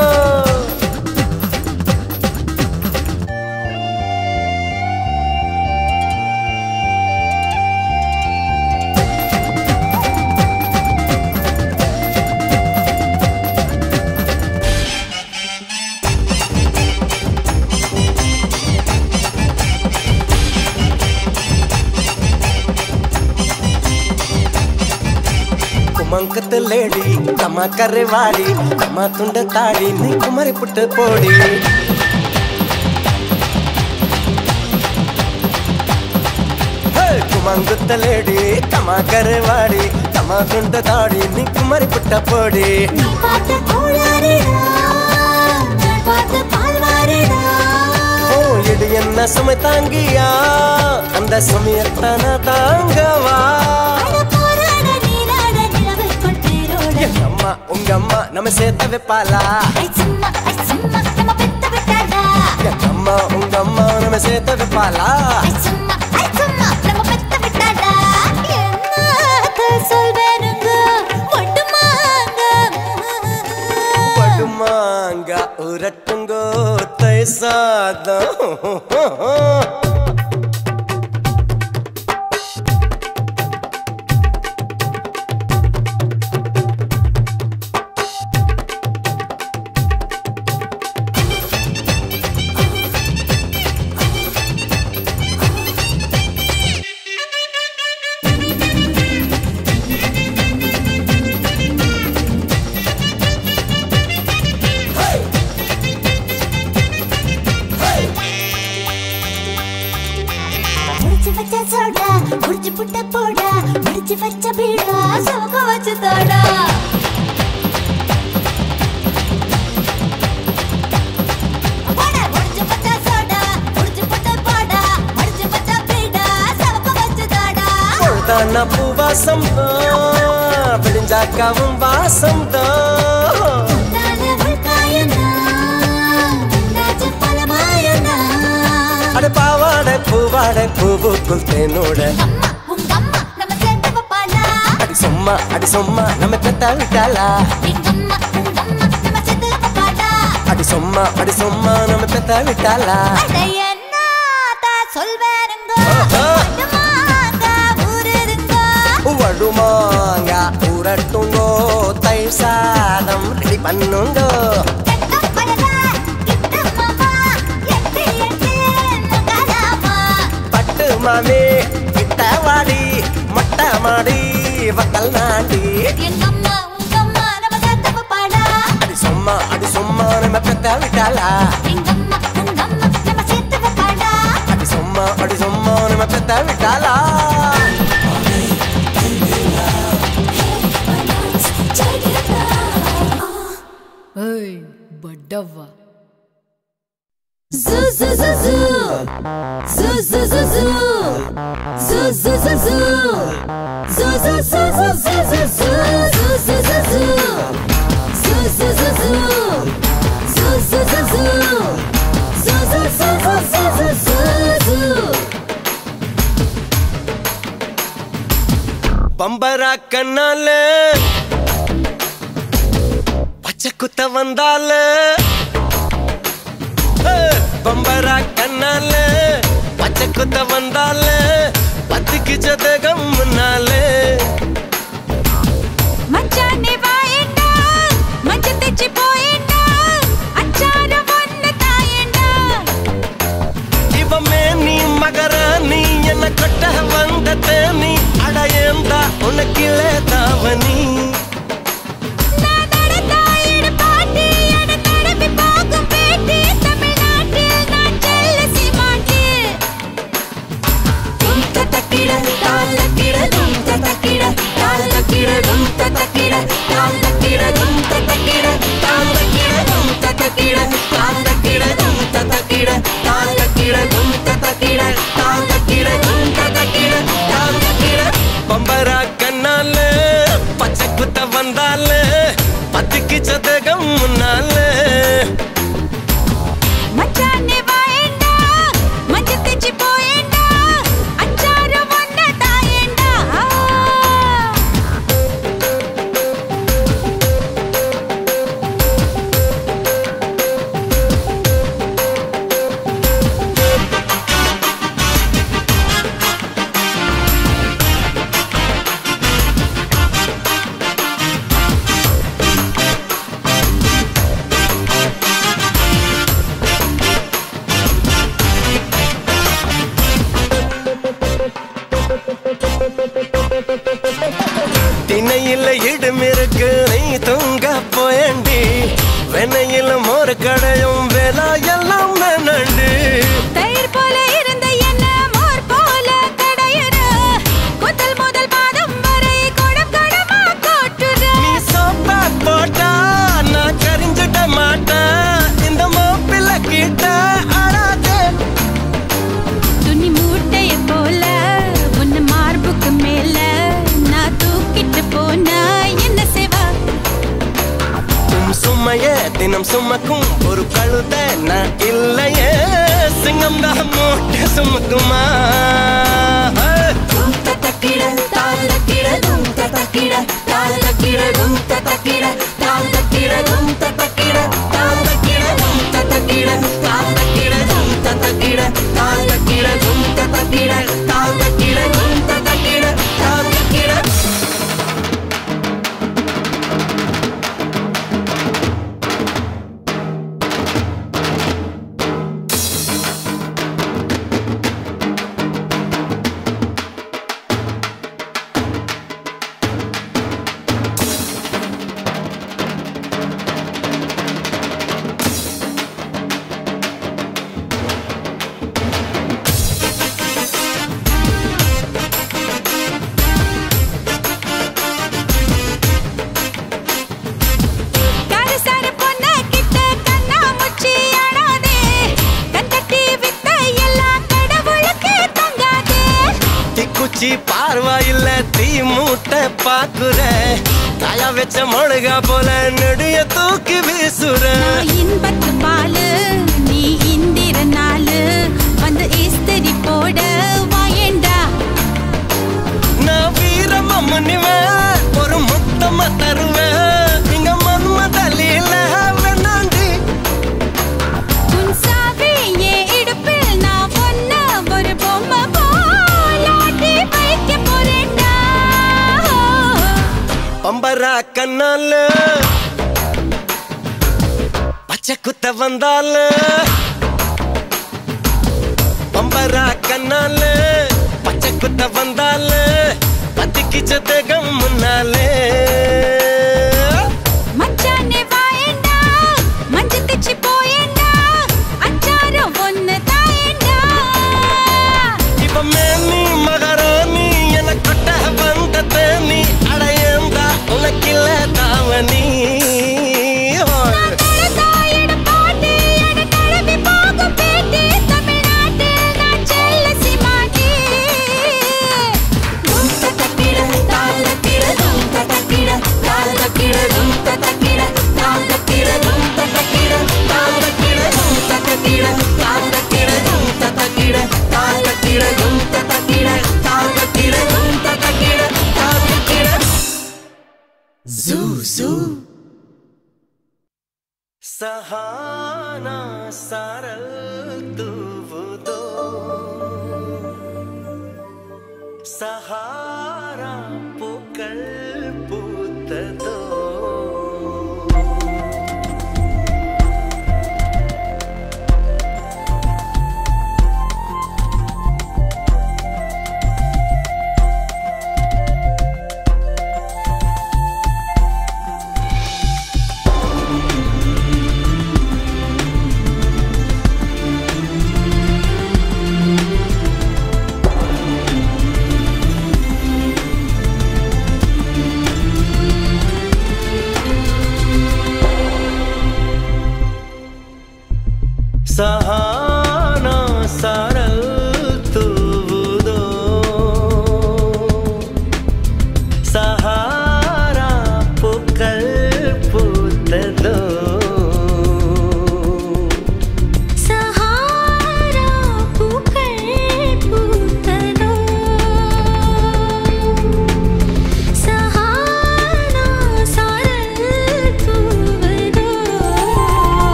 Speaker 12: ಕುಮಂಕದ ಲೇಡಿ ತಮ್ಮ ಕರೆವಾಡಿ ತಮ್ಮ ತುಂಡ ತಾಡಿ ನೀ ಕುಮರಿ ಪುಟ್ಟ ಪೋಡಿ ಹೇ, ಕುಮಂಕದ ಲೇಡಿ ತಮ್ಮ ಕರೆವಾಡಿ ತಮ್ಮ ತುಂಡ ತಾಡಿ ನೀ ಕುಮರಿ ಪುಟ್ಟ ಪೋಡಿ
Speaker 4: நீ பார்த்த கோளாறு மாறிடா நான் பார்த்து பால் மாறிடா
Speaker 12: ஓ இடு என்ன சுமை தாங்கியா அந்த சுமையத்தான தாங்கவா
Speaker 4: அட போராட நீராட நிலவுக்குள் தேரோட
Speaker 12: எங்க அம்மா உங்க அம்மா நம்ம சேர்த்து வைப்பாளா
Speaker 4: ஐ சும்மா ஐ சும்மா நம்ம பெத்த விட்டாடா
Speaker 12: எங்க அம்மா உங்க அம்மா நம்ம சேர்த்து வைப்பாளா
Speaker 4: ஐ சும்மா ஐ சும்மா நம்ம பெத்த விட்டாடா என்னத்த சொல்வேனுங்க ஒட்டுமாங்க
Speaker 12: படுமாங்க உரட்டுங்கோ தை சாதம்
Speaker 4: முடிச்சு வச்ச சோடா முடிச்சு புட்ட போடா முடிச்சு வச்ச பீடா சோக வச்சு தோடா போடா, முடிச்சு வச்ச சோடா, முடிச்சு புட்ட போடா, முடிச்சு வச்ச பீடா, சோக வச்சு தோடா.
Speaker 12: பொழுதான பூவாசம் தான் விடிஞ்சாக்காவும் வாசம் தான்
Speaker 4: நாலு உள்காயனா, உண்டாச்சு பல மாயனா.
Speaker 12: அட பாவாடை பூவாடை பூவுக்குள் தேனோட
Speaker 4: அம்மா, உங்க அம்மா நம்ம சேர்த்து வைப்பாளா?
Speaker 12: அடி சும்மா அடி சும்மா நம்ம பெத்த விட்டாளா
Speaker 4: எங்க அம்மா, உங்க அம்மா நம்ம சேர்த்து வைப்பாளா?
Speaker 12: அடி சும்மா அடி சும்மா நம்ம பெத்த விட்டாளா
Speaker 4: அட என்னத்த சொல்வேனுங்க
Speaker 12: ஆஹா.
Speaker 4: மட்டுமாங்க ஊருதுங்க
Speaker 12: வடுமாங்க உரட்டுங்கோ தை சாதம் ரெடி பண்ணுங்கோ பட்டு மாமி கிட்ட வாடி மொட்டை மாடி வக்கல் நாடி அடி சும்மா அடி சும்மா நம்ம பெத்த விட்டாளா அடி சும்மா அடி சும்மா நம்ம பெத்த விட்டாளா
Speaker 3: ஏய் பட்டவா
Speaker 4: Zoo, zoo, zoo, zoo. Zoo, zoo, zoo, zoo. Zoo, zoo, zoo, zoo. Zoo, zoo, zoo, zoo, zoo, zoo, zoo. Zoo, zoo, zoo, zoo. Zoo, zoo, zoo, zoo. Zoo, zoo, zoo, zoo. Zoo, zoo, zoo, zoo, zoo, zoo, zoo.
Speaker 12: பம்பரா கண்ணால பச்சை குத்த வந்தால ஏய், பம்பரா கண்ணால பச்சை குத்த வந்தால பத்துக்கு ஜதகம் முன்னாலே
Speaker 4: மச்சானே வாயேண்டா மஞ்ச தெச்சி போயேண்டா அச்சார ஒன்னு தாயேண்டா
Speaker 12: இவமே நீ மகர நீ என்ன கொட்ட வந்த தேனி அடையேந்தா உனக்கிலே தாவனி
Speaker 4: நான் நடந்தாயிடு பாட்டி என தடவி போகும் பேட்டி தமிழ்நாட்டில் நான் செல்ல சீமாட்டி தும் தத்தக்கிட தால் தக்கிட தும் தத்தக்கிட தால் தக்கிட தும் தத்தக்கிட தால் தக்கிட தும் தத்தக்கிட தால் தக்கிட தும் தத்தக்கிட தால் தக்கிட தும் தத்தக்கிட தால் தக்கிட தும் தத்தக்கிட தால் தக்கிட தும் தத்தக்கிட தால் தக்கிட
Speaker 12: பம்பரா கண்ணால பச்சை குத்த வந்தால பத்துக்கு ஜதகம் முன்னாலே
Speaker 4: மச்சானே வாயேண்டா மஞ்ச தெச்சி போயேண்டா அச்சார ஒன்னு தாயேண்டா
Speaker 12: திணையில இடம் இருக்கு நீ தூங்க போயண்டி வெண்ணையில மோர் கடையும் வேலா எல்லாம் நண்டு
Speaker 4: தயிர் போல இருந்த என்ன மோர் போல கடையுற முதல் முதல் பாதம் வரை குடம் குடமா கோட்டுற
Speaker 12: நீ சோப்பா போட்டா நான் கரிஞ்ச சின்னம் சுமக்கும் ஒரு கழுத நான் இல்லையே சிங்கம் தான் மூட்டை சுமக்குமா
Speaker 4: கரசர பொண்ண கிட்ட கண்ணா முச்சி ஆடாதே கண்டட்டி வித்த எல்லாம் கடவுளுக்கு தங்காதே
Speaker 12: தீக்குச்சி பார்வா இல்ல தீ மூட்டை பாக்குற காயா வச்ச மொழுகா போல நெடிய தூக்கி வீசுற
Speaker 4: நான் இன்பத்து பாலு நீ இந்திர நாளு வந்து இஸ்திரி போட வாயேண்டா
Speaker 12: நான் வீரம் அம்மனிவேன் ஒரு முத்தமா தருவேன் இங்க மன்மதலில வேணாண்டி
Speaker 4: உன் சாவி என் இடுப்பில் நான் ஒன்ன ஒரு பொம்மை போலாட்டி வைக்க போறேன்டா
Speaker 12: பம்பரா கண்ணால பச்சை குத்த வந்தால பம்பரா கண்ணால பச்சை குத்த வந்தால பத்திக்கிச்ச தேகம் முன்னாலே
Speaker 4: மச்சானே வாயேண்டா மஞ்சு திச்சு போயேண்டா அச்சாரம் ஒன்னு தாயேண்டா
Speaker 12: இப்ப மேனி மகாராணி என கொட்ட வந்த தேனி அடையந்தா உனக்கில்ல தாவணி
Speaker 4: நான் தரதாயிட பாட்டு என தழுவி போகும் பேட்டி தமிழ்நாட்டில் நான் செல்ல சிமாட்டி தும் தத்தக்கிட தால் தக்கிட தும் தத்தக்கிட தால் தக்கிட தும் தத்தக்கிட தால் தக்கிட தும் தத்தக்கிட தால் தக்கிட தும் தத்தக்கிட தால் தக்கிட தும் தத்தக்கிட தால் தக்கிட தும் தத்தக்கிட தால் தக்கிட தும் தத்தக்கிட தால் தக்கிட
Speaker 12: ஜூ ஜூ சஹானா சாரல் தூவுதோ சஹாரா பூக்கள் பூத்ததோ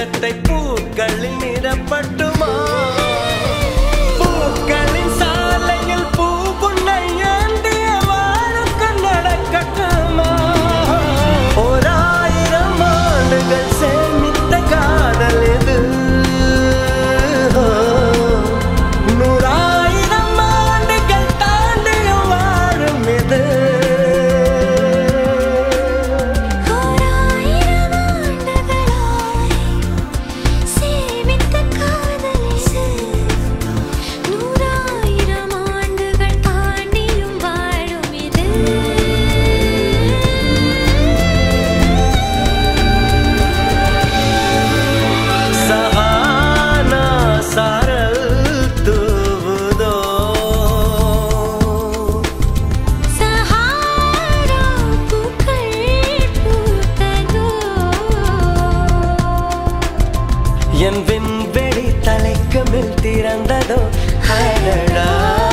Speaker 12: உலகத்தை பூக்களில் நிறப்பட்டுமா பூக்களின் சாலையில் பூ புன்னை ஏந்திய வாழுக்கு நடக்கட்டுமா ஓராயிரம் ஆண்டுகள் சேமித்த காதல் இது நூறாயிரம் ஆண்டுகள் தாண்டியும் வாழும் இது
Speaker 4: சேமித்த காதலிசு நூறாயிரம் ஆண்டுகள் தாண்டியும் வாழும் இது
Speaker 12: சஹானா சாரல் தூவுதோ
Speaker 4: சஹாரா பூக்கள் பூத்ததோ
Speaker 12: என் விண்வெளி தலைக்கு மேல் திறந்ததோ அடடா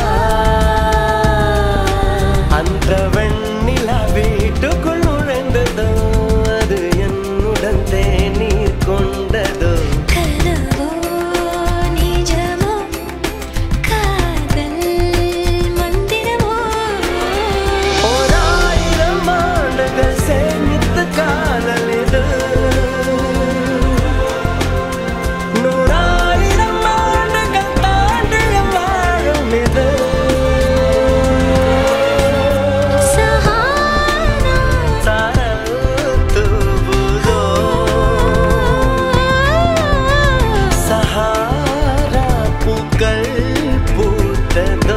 Speaker 12: அந்த வெண்ணிலா வீட்டுக்குள் நுழைந்ததோ அது என்னுடன் தேநீர் கொண்டதோ
Speaker 4: கனவோ நிஜமோ காதல் மந்திரமோ
Speaker 12: ஓராயிரம் ஆண்டுகள் சேமித்த காதல் இது நூறாயிரம் ஆண்டுகள் தாண்டியும் வாழும் இது
Speaker 4: சஹாரா
Speaker 12: சாரல் தூவுதோ சஹாரா பூக்கள் பூத்ததோ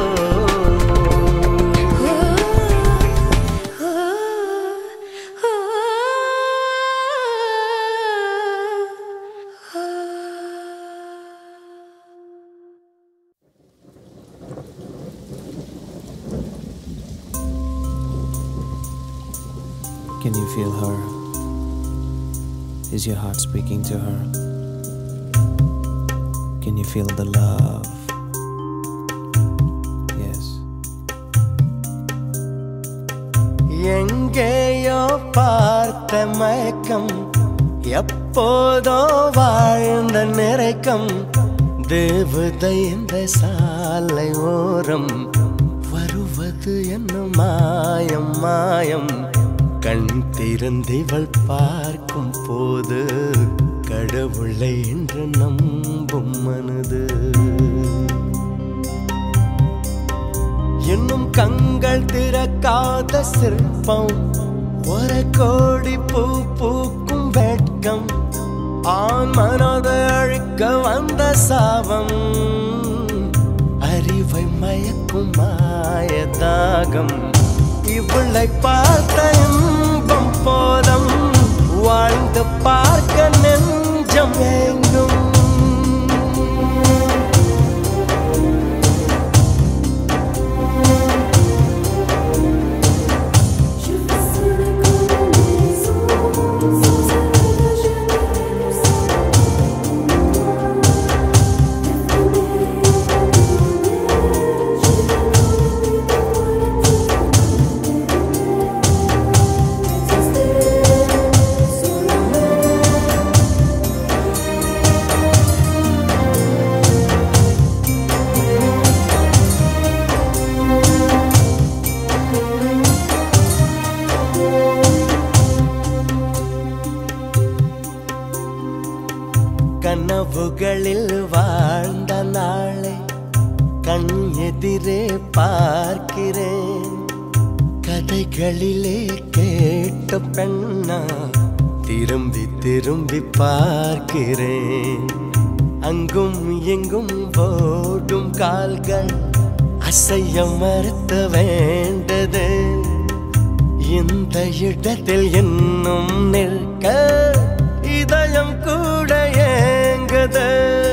Speaker 13: Can you feel her? Is your heart speaking to her? Can you feel the love? Yes.
Speaker 12: எங்கேயோ பார்த்த மயக்கம் எப்போதோ வாழ்ந்த நிறைக்கம் தேவதை இந்த சாலை ஓரம் வருவது என்ன மாயம் மாயம் கண் திறந்திவள் பார்க்கும் போது கடவுளை என்று நம்பும் மனது இன்னும் கண்கள் திறக்காத சிற்பம் ஒரு கோடி பூ பூக்கும் வெட்கம் ஆண் மனதை அழிக்க வந்த சாபம் அறிவை மயக்கும் மாய தாகம் இவளை பார்த்த இன்பம் போதம் வாழ்ந்து பார்க்க நெஞ்சம் எங்கும் கனவுகளில் வாழ்ந்த நாளை கண் எதிரே பார்க்கிறேன் கதைகளிலே கேட்ட பெண்ணா திரும்பி திரும்பி பார்க்கிறேன் அங்கும் எங்கும் ஓடும் கால்கள் அசைய மறுத்த வேண்டது இந்த இடத்தில் இன்னும் நிற்க இதயம் கூட ஏங்குது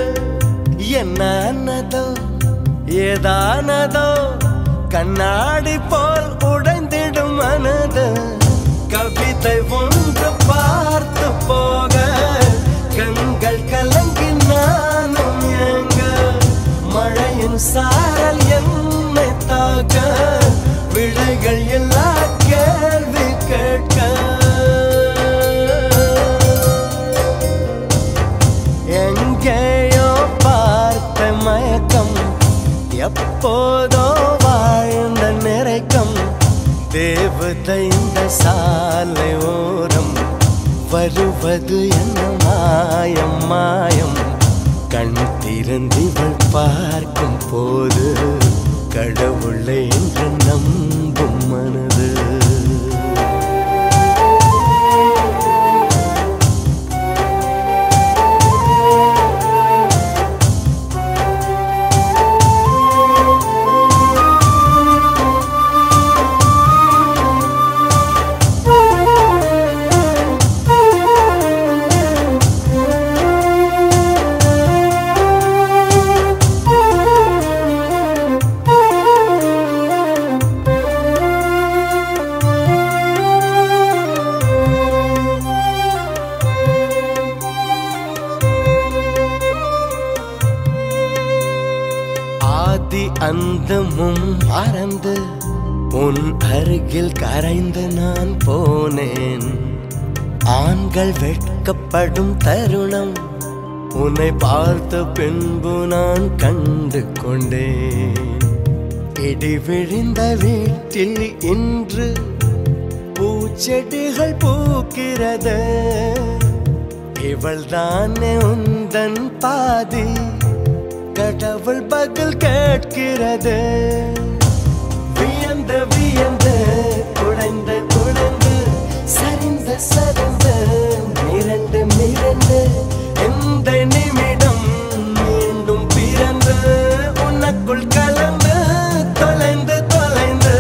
Speaker 12: என்னதோ ஏதானதோ கண்ணாடி போல் உடைந்திடும் மனது கவிதை ஒன்று பார்த்து போக கண்கள் கலங்கி நானும் ஏங்க மழையின் சாரல் என்னை தாக்க விடைகள் எல்லா கேள்வி கேட்க எப்போதோ வாழ்ந்த நிறைக்கம் தேவதை இந்த சாலை ஓரம் வருவது என்ன மாயம் மாயம் கண் திறந்திவள் பார்க்கும் போது கடவுளை என்று நம்பும் மனது ஆதி அந்தமும் மறந்து உன் அருகில் கரைந்து நான் போனேன் ஆண்கள் வெட்கப்படும் தருணம் உன்னை பார்த்த பின்பு நான் கண்டு கொண்டேன் இடி விழுந்த வீட்டில் இன்று பூச்செடிகள் பூக்கிறது இவள் தானே உந்தன் பாதி கடவுள் பதில் கேட்கிறது வியந்து வியந்து குடைந்து குடைந்து சரிந்த சரிந்து மிரண்டு மிரண்டு எந்த நிமிடம் மீண்டும் பிறந்து உனக்குள் கலந்து தொலைந்து தொலைந்து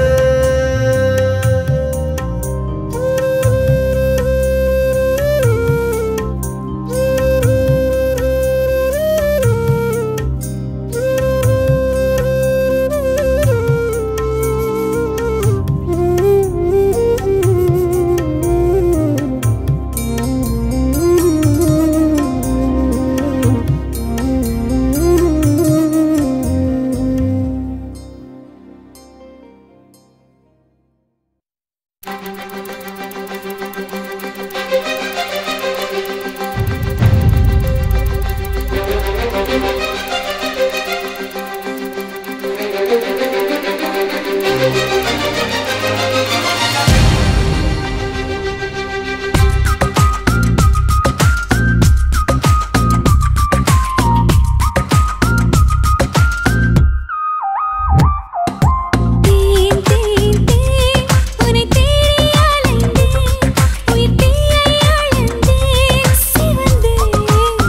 Speaker 4: தேன் தேன் தேன் உன்னை தேடி அலைந்தேன் உயிர் தீயை அழந்தேன் சிவந்தேன்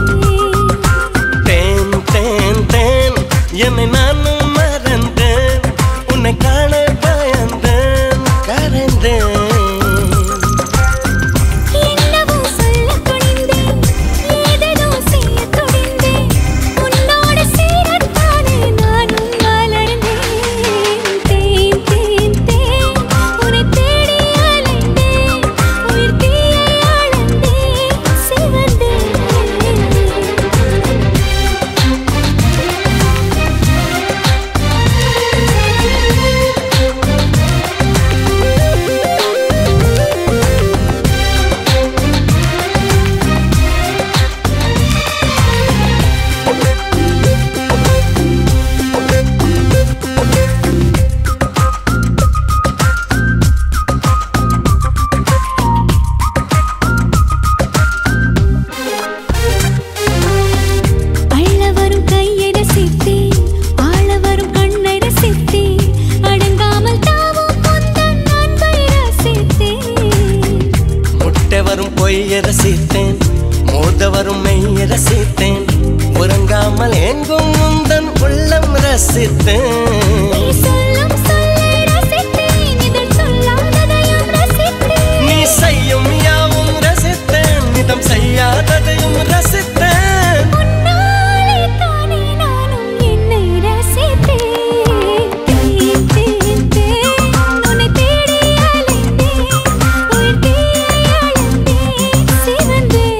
Speaker 12: தேன் தேன் தேன் என்னை நானும் மறந்தேன் உன்னை காண பயந்தேன் கரைந்தேன்
Speaker 4: என்னவோ சொல்லத் துணிந்தேன் ஏதேதோ செய்யத் துணிந்தேன் உன்னோடு சேரத்தானே நானும் மலர்ந்தேன் தேன் தேன் தேன் உன்னை தேடி அலைந்தேன் உயிர் தீயை அழந்தேன் சிவந்தேன் அள்ள வரும் கையை ரசித்தேன் ஆள வரும் கண்ணை ரசித்தேன் அடங்காமல் தாவும் முந்தன் அன்பை ரசித்தேன்
Speaker 12: முட்டை வரும் பொய்ய ரசித்தேன் மோத வரும் மெய்ய ரசித்தேன் உறங்காமல் எங்கும் உந்தன் உள்ளம் ரசித்தேன்
Speaker 4: நீ சொல்லும் சொல்லை ரசித்தேன் இதழ் சொல்லாததையும் ரசித்தேன்
Speaker 12: நீ செய்யும் யாவும் ரசித்தேன் இதம் செய்யாததையும் ரசித்தேன்
Speaker 4: உன்னாலே தானே நானும் என்னை ரசித்தேன் தேன் தேன் தேன் உன்னை தேடி அலைந்தேன் உயிர் தீயை அழந்தேன் சிவந்தேன்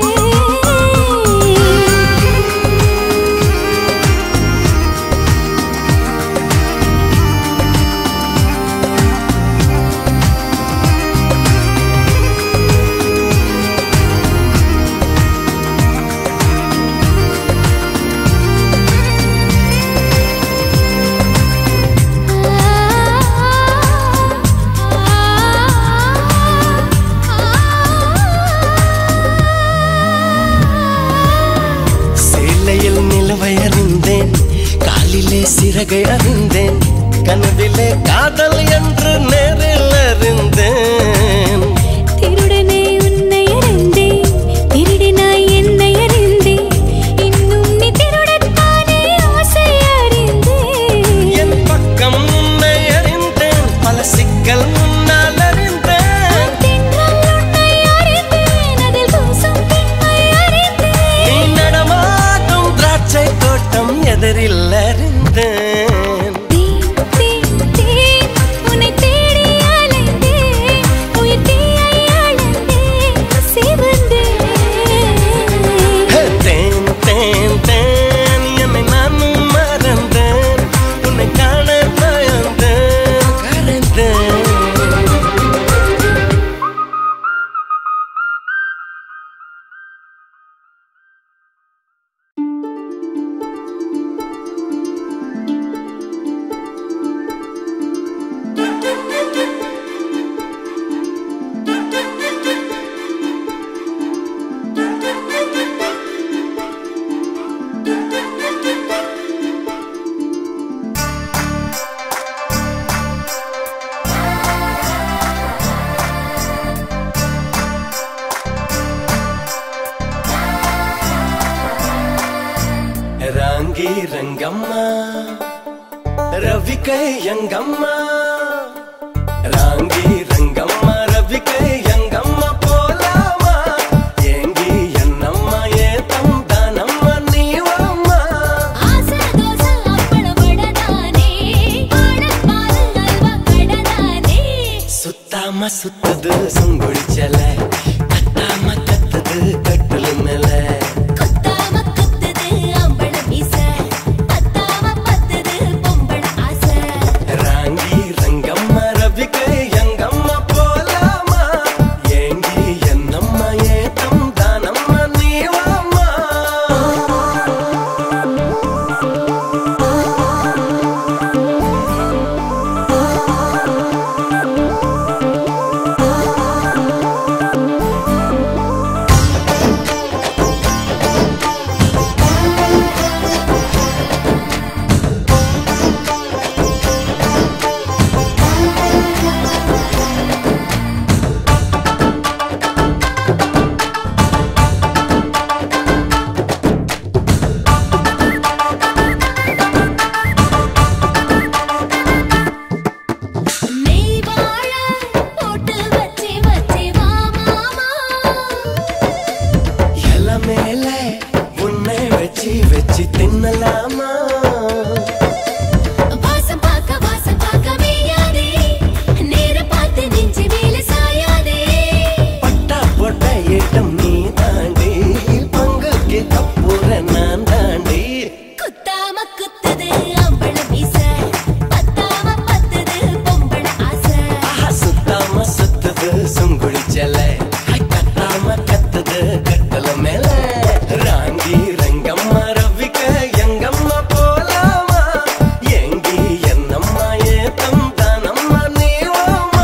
Speaker 14: கனவை அறிந்தேன் காலிலே சிறகை அறிந்தேன் கனவிலே காதல் என்று நேரில் அறிந்தேன்
Speaker 4: திருடனே உன்னை அறிந்தேன் திருடினாய் என்னை அறிந்தேன் இன்னும் நீ திருடத்தானே ஆசை அறிந்தேன்
Speaker 14: என் பக்கம் உன்னை அறிந்தேன் பல சிக்கல் முன்னால் அறிந்தேன்
Speaker 4: தென்றல் உன்னை அறிந்தேன் அதில் பூசும் பெண்மை அறிந்தேன்
Speaker 14: நீ நடமாடும் திராட்சை தோட்டம் எதிரில் அறிந்தேன்
Speaker 4: தேன் தேன் உன்னை தேடி அலைந்தேன் உயிர் தீயை அளந்தேன் சிவந்தேன்
Speaker 14: ஹே, தேன் தேன் தேன் என்னை நானும் மறந்தேன் உன்னை காண பயந்தேன் கரைந்தேன் ராங்கி ரங்கம்மா ரவிக்கை எங்கம்மா ராங்கி ரங்கம்மா ரவிக்கை எங்கம்மா போலாமா ஏங்கி என்னம்மா ஏ தந்தானம்மா நீ வாம்மா
Speaker 4: ஆசை தோசை அப்பளம் வடதானே பாடல் பால் அல்வா கடதானே
Speaker 14: சுத்தாம சுத்தது சுங்குடிச்சல கத்தாம கத்துது கட்டுல மேல
Speaker 4: கொத்தாம குத்துது அம்பள மீச பத்தாம பத்துது பொம்பள ஆசை
Speaker 14: ராங்கி ரங்கம்மா ரவிக்கை எங்கம்மா போலாமா ஏங்கி என்னம்மா ஏ தந்தானம்மா நீ வாம்மா
Speaker 4: நெய் வாழ போட்டு வச்சி வச்சி வா மாமா
Speaker 14: எல மேல உன்னை வச்சு வச்சு தின்னலாமா
Speaker 4: வாசம் பார்க்க வாசம் பார்க்க மேயாதே நேர பார்த்து நெஞ்சு மேல சாயாதே
Speaker 14: பட்டா போட்ட ஏட்டம் நீ தாண்டி பங்குக்கு கப்புற நான் தாண்டி
Speaker 4: குத்தாம குத்துது அம்பள மீச பத்தாம பத்துது பொம்பள ஆசை
Speaker 14: ஆஹா, சுத்தாம சுத்துது சுங்குடிச்சல கத்தாம கத்துது கட்டல மேல ராங்கி ரங்கம்மா ரவிக்க எங்கம்மா போலாமா எங்கி என்னம்மா ஏ தந்தானம்மா நீ வாமா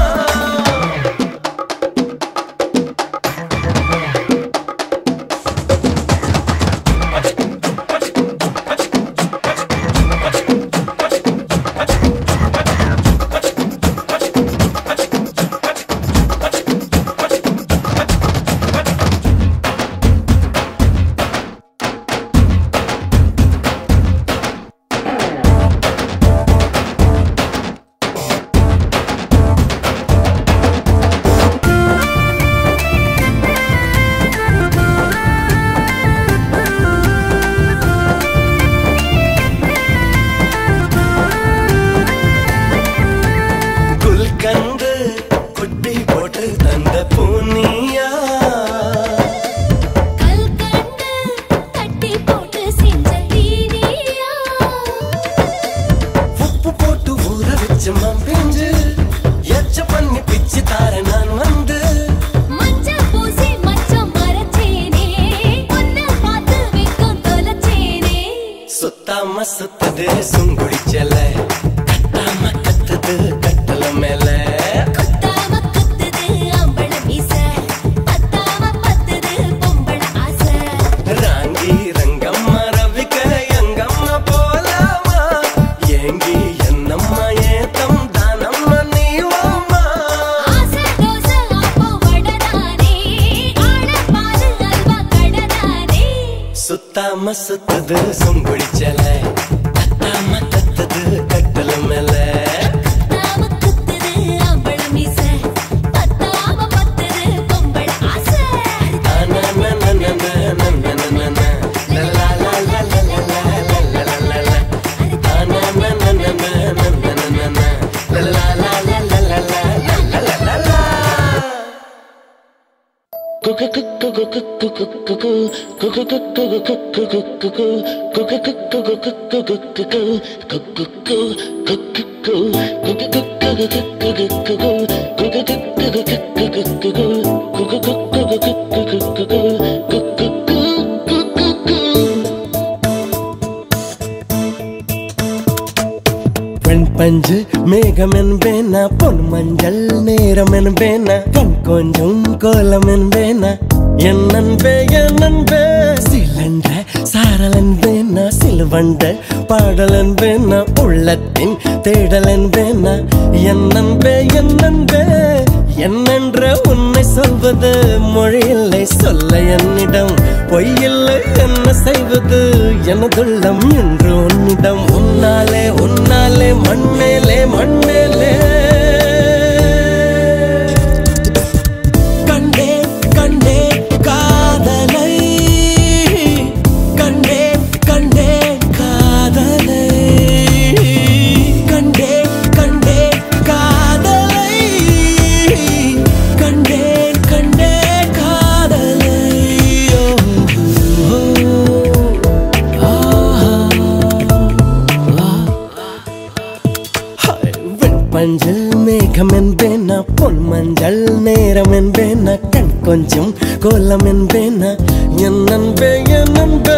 Speaker 14: குல்கந்து குட்டி போட்டு தந்த பூனியா
Speaker 4: கல்கண்டு தட்டி போட்டு செஞ்ச தீனியா
Speaker 14: உப்பு போட்டு ஊற வச்ச மம்பிஞ்சு எச்ச பண்ணி பிச்சு தார நான் வந்து
Speaker 4: மஞ்ச பூசி மச்சம் மரச்சேனே உன்னை பார்த்து வெக்கம் தொலைச்சேனே
Speaker 14: சுத்தாம சுத்தது சுங்குடிச்சல கத்தாம கத்துது கட்டல மேல
Speaker 4: குத்தாம குத்துது அம்பள மீச பத்தாம பத்துது பொம்பள ஆசை
Speaker 14: ராங்கி ரங்கம்மா ரவிக்க எங்க சுத்தாம சுத்துது சுங்குடிச்சல தத்தாம தத்துது கட்டல மேல பெண் பஞ்சு மேகம் என்பேனா பொன் மஞ்சள் நேரம் என்பேனா கண் கொஞ்சம் கோலம் என்பேனா என் நண்பே என் நண்பே சிலண்ட சாரல் என்பேனா சிலுவண்ட பாடல் என்பேனா உள்ளத்தின் தேடல் என்பேனா என் நண்பே என் நண்பே என்னென்ற உன்னை சொல்வது மொழியில்லை சொல்ல என்னிடம் பொய்யில்லை என்ன செய்வது எனதுள்ளம் என்று உன்னிடம் உன்னாலே உன்னாலே மண்ணேலே மண்ணேலே கண்டே கண்டே காதலை கண்டே கண்டே காதலை கண்டே கண்டே காதலை கண்டேன் கண்டே காதலை ஓ, ஓ, ஆஹா, ஆ. வெண் பஞ்சல் மேகம் என்பேனா பொன் மஞ்சள் நேரம் என்பேனா கண் கொஞ்சம் கோலம் என்பேனா என் நண்பே என் நண்பே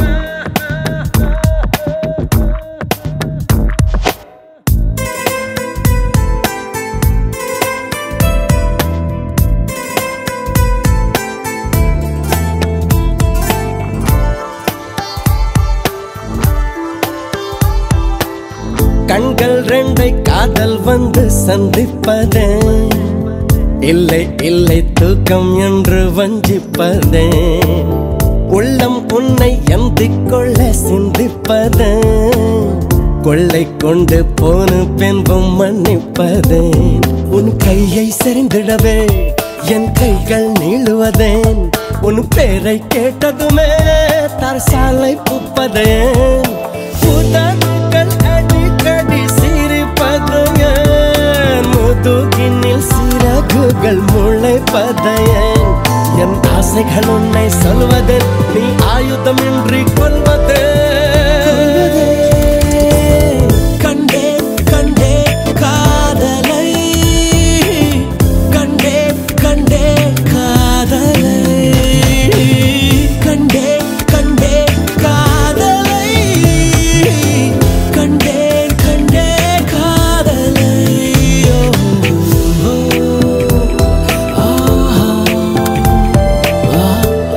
Speaker 14: கண்கள் ரெண்டை காதல் வந்து சந்திப்பதே இல்லை இல்லை தூக்கம் என்று வஞ்சிப்பதே உள்ளம் உன்னை எந்திக் கொள்ள சிந்திப்பதே கொள்ளை கொண்டு போன பின்பும் மன்னிப்பதே உன் கையை செறிந்திடவே என் கைகள் நீளுவதேன் உன் பேரை கேட்டதுமே தரசாலை புப்பதேன் புதன்கள் அடிக்கடி சிரிப்பது ஏன் முதுகினில் சிறகுகள் முளைப்பது ஏன் என் ஆசைகள் உன்னை சொல்வது நீ ஆயுதமின்றி கொள்வது கண்டே கண்டே காதலை கண்டே கண்டே காதலை கண்டே கண்டே காதலை கண்டே கண்டே காதலை ஓ, ஓ, ஆஹா, ஆ.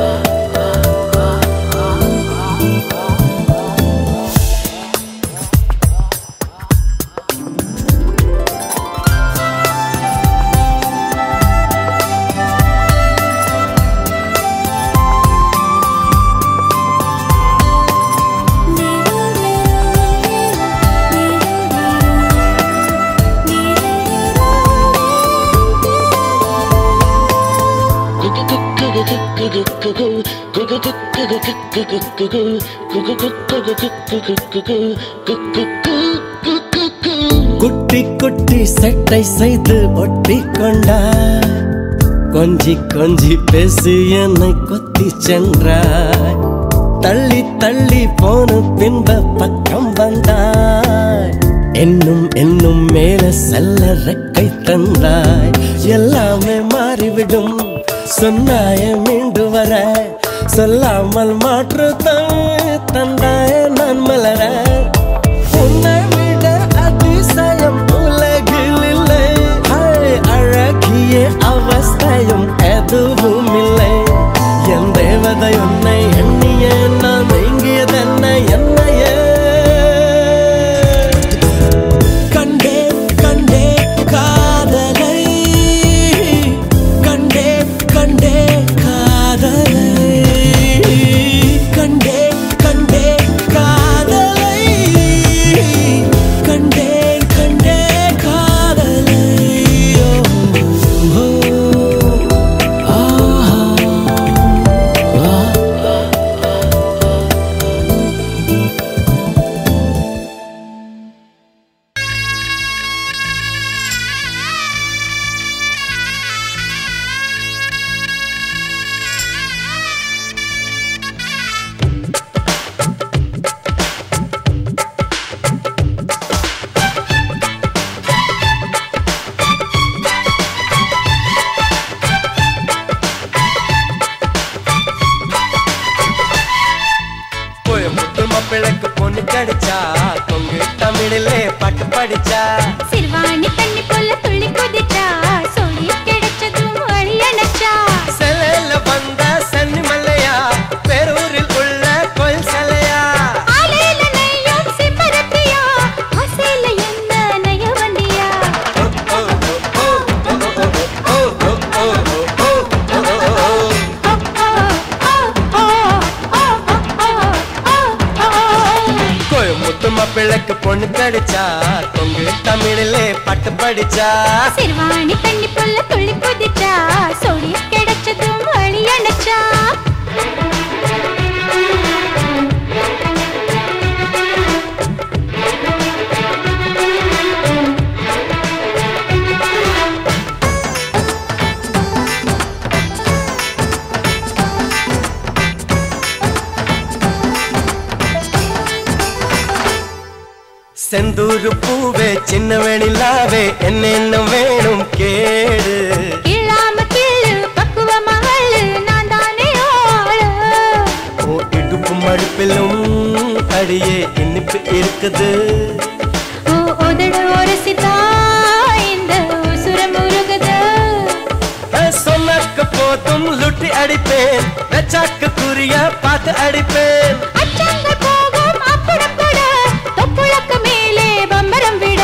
Speaker 14: குட்டி குட்டி செட்டை செய்து ஒட்டி கொண்டாய் கொஞ்சி கொஞ்சி பேசி என்னை கொத்தி சென்றாய் தள்ளி தள்ளி போன பின்ப பக்கம் வந்தாய் என்னும் என்னும் மேல செல்ல ரெக்கை தந்தாய் எல்லாமே மாறிவிடும் சொன்னாய மீண்டு வர சொல்லாமல் மாற்று தந்தாய நான் மலர உன்னை விட அதிசயம் உலகில் இல்லை ஹை, அழகிய அவஸ்தையும் எதுவும் இல்லை என் தேவதை உன்னை எண்ணிய நான் நீங்கியதென்ன என்னையே கண்டே கண்டே காதலை கண்டே கண்டே காதலை கண்டே மாப்பிள்ளைக்கு பொண்ணு கிடைச்சா கொங்கு தமிழிலே பாட்டு படிச்சா
Speaker 4: சிறுவாணி தண்ணி போல துள்ளி குதிச்சா சொல்லி கிடைச்சதும் வழி அணைச்சா
Speaker 14: செலையில வந்த சன்னி மல்லையா பேரூரில் உள்ள கோயில் சிலையா
Speaker 4: ஆலையில நெய்யும் சிம்பரத்தியா ஆசையில என்ன நெய்ய வண்டியா
Speaker 14: கோயமுத்து மாப்பிள்ளைக்கு பொண்ணு கிடைச்சா கொங்கு தமிழிலே பாட்டு படிச்சா
Speaker 4: சிறுவாணி தண்ணி போல துள்ளி குதிச்சா சொல்லி கிடைச்சதும் வழி அணைச்சா
Speaker 14: செந்தூரு பூவே சின்ன வெணிலாவே என்னென்ன வேணும் கேடு
Speaker 4: இல்லாம கிள்ளு பக்குவமா வள்ளு நான் தானே ஆளு
Speaker 14: ஓ இடுப்பு மடுப்பிலும் அடியே இனிப்பு இருக்குது
Speaker 4: ஓ உதடு உரசிதா இந்த உசுரம் உருகுது
Speaker 14: அஹ், சொன்னாக்க போதும் லுட்டி அடிப்பேன் வெச்சாக்க குறிய பார்த்து அடிப்பேன்
Speaker 4: அச்சங்கள் போகும் அப்புறம் கூட தொப்புளக்கு மேலே பம்பரம் விட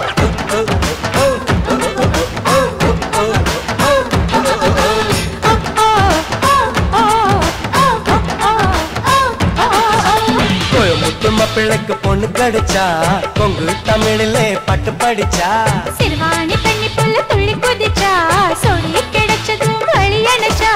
Speaker 14: கோயமுத்து மாப்பிள்ளைக்கு பொண்ணு கிடைச்சா கொங்கு தமிழிலே பாட்டு படிச்சா
Speaker 4: சிறுவாணி தண்ணி புல்ல துள்ளி குதிச்சா சொல்லி கிடைச்சதும் வழி அணைச்சா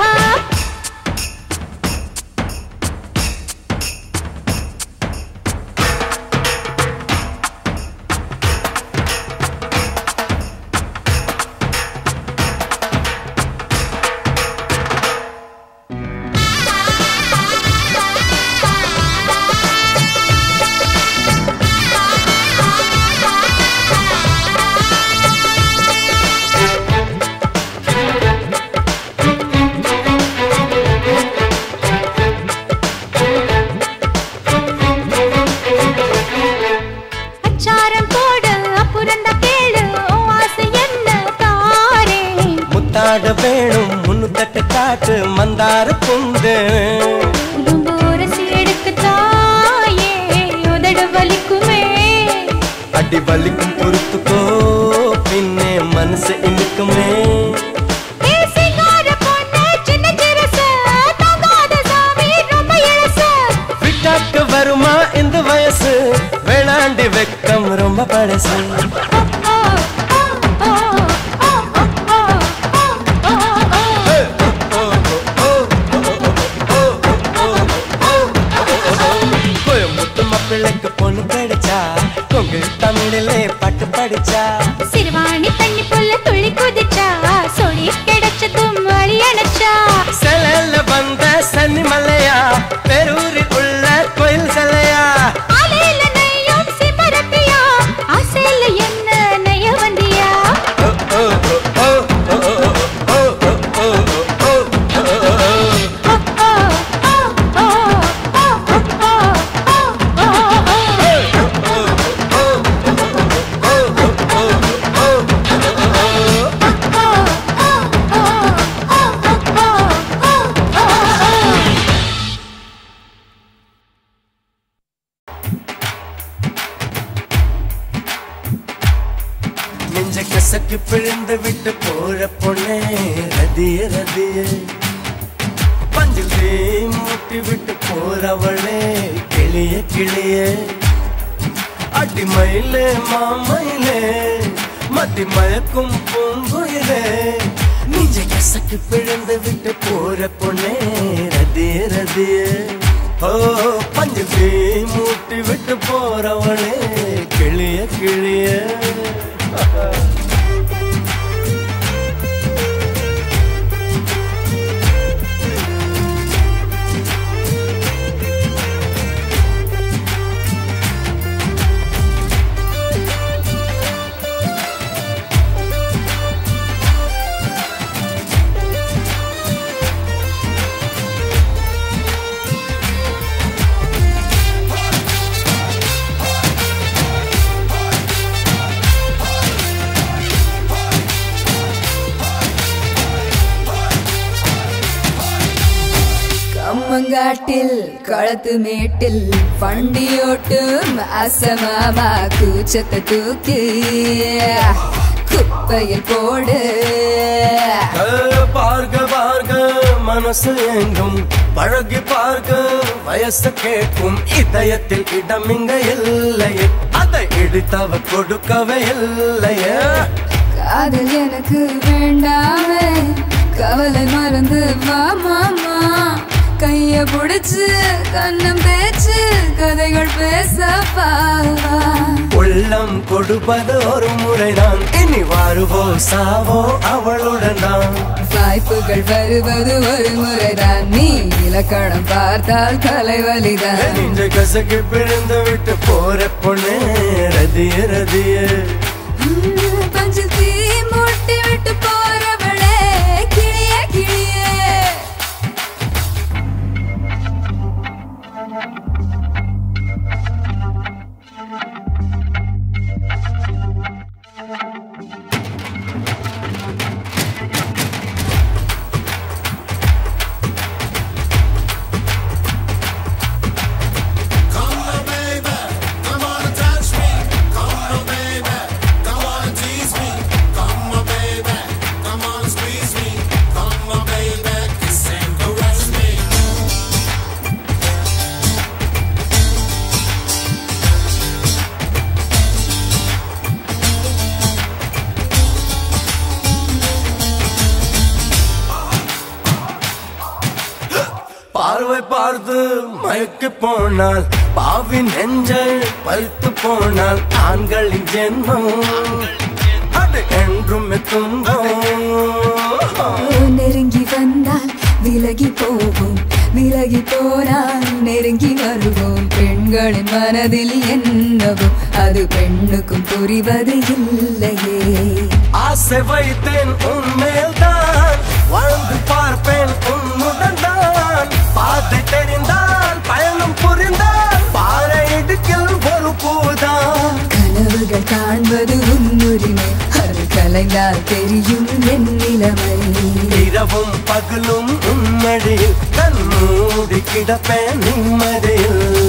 Speaker 4: அச்சாரம் போடு அப்புறந்தா கேளு உன் ஆசை என்ன தாரே
Speaker 14: முத்தாட வேணும் முன்னுத்தட்டு காட்டு மந்தார புந்து
Speaker 4: உடம்பு உரசி எடுக்க தாயே உதடு வலிக்குமே
Speaker 14: அடி வலிக்கும் பொறுத்துக்கோ பின்னே மனசு இனிக்குமே
Speaker 4: ஏ சிங்கார பொண்ணு சின்ன சிறுசு தாங்காத சாமி ரொம்ப இழுசு
Speaker 14: விட்டாக்கு வருமா இந்த வயசு வேணாண்டி வெக்கம் ரொம்ப பழசு கோயம்புத்து மாப்பிள்ளைக்கு பொண்ணு கிடைச்சா கொங்கு தமிழிலே பாட்டு படிச்சா
Speaker 4: சிறுவாணி தண்ணி புல்ல துள்ளி குதிச்சா சொல்லி கிடைச்சதும் வழி அணைச்சா
Speaker 14: செலல வந்த சன்னி மலையா பெரூரில் உள்ள கோயில் சிலையா
Speaker 4: ஆலையில நெய்யும் சிமரத்தியா ஆசையில என்ன நெய்ய வந்தியா
Speaker 14: நெஞ்ச கசக்கு பிழிந்து விட்டு போற பொண்ணே ரதிய ரதிய பஞ்சில் தீ மூட்டி விட்டு போறவளே கிளிய கிளிய அடி மயிலே மாமயிலே மத்தி மயக்கும் பூங்குயிலே நெஞ்ச கசக்கு பிழிந்து விட்டு போற பொண்ணே ரதிய ரதிய ஓ பஞ்சில் தீ மூட்டி விட்டு போறவளே கிளிய கிளிய
Speaker 3: காட்டில் களத்து மேட்டில் வண்டியோட்டும் அசமாமா கூச்சத்தை தூக்கி குப்பையில் போடு
Speaker 14: பார்க்க பார்க்க மனசு எங்கும் பழகி பார்க்க வயசு கேட்கும் இதயத்தில் இடம் இங்க இல்லையே அதை இடித்தவ கொடுக்கவே இல்லையே
Speaker 3: காதல் எனக்கு வேண்டாமே கவலை மறந்து வா மாமா கைய புடிச்சு கண்ணம் தேய்ச்சு கதைகள் பேசப்பா
Speaker 14: உள்ளம் கொடுப்பது ஒரு முறைதான் இனி வாருவோ சாவோ அவளுடன் தான்
Speaker 3: வாய்ப்புகள் வருவது ஒரு முறைதான் நீ இலக்கணம் பார்த்தால் தலைவலிதான்
Speaker 14: நெஞ்ச கசக்கு பிறந்து விட்டு போற பொண்ணு ரதிய ரதிய
Speaker 3: பஞ்சு தீ மூட்டி விட்டு போறவளே கிளிய கிளியே
Speaker 11: Come on, baby, come on and touch me. Come on, baby, come on and tease me. Come on, baby, come on and squeeze me. Come on, baby, kiss and caress me.
Speaker 14: பார்வை பார்த்து மயக்கு போனால் பாவின் நெஞ்சல் பறித்து போனால் ஆண்களின் ஜென்மம் அது என்றும் துன்பம்
Speaker 3: நெருங்கி வந்தால் விலகி போவோம் விலகி போனால் நெருங்கி வருவோம் பெண்களின் மனதில் என்னவோ அது பெண்ணுக்கும் புரிவது இல்லையே
Speaker 14: ஆசை வைத்தேன் உன்மேல் தான் வாழ்ந்து பார்ப்பேன் உன்னுடன் தான் பாதை தெரிந்தால் பயணம் புரிந்தால் பாறை இடுக்கில் ஒரு பூதான்
Speaker 3: கனவுகள் காண்பது உன்னுரிமை அது கலைந்தால் தெரியும் என் நிலைமை
Speaker 14: இரவும் பகலும் உன்மடியில் கண் மூடி கிடப்பேன் நிம்மதியில்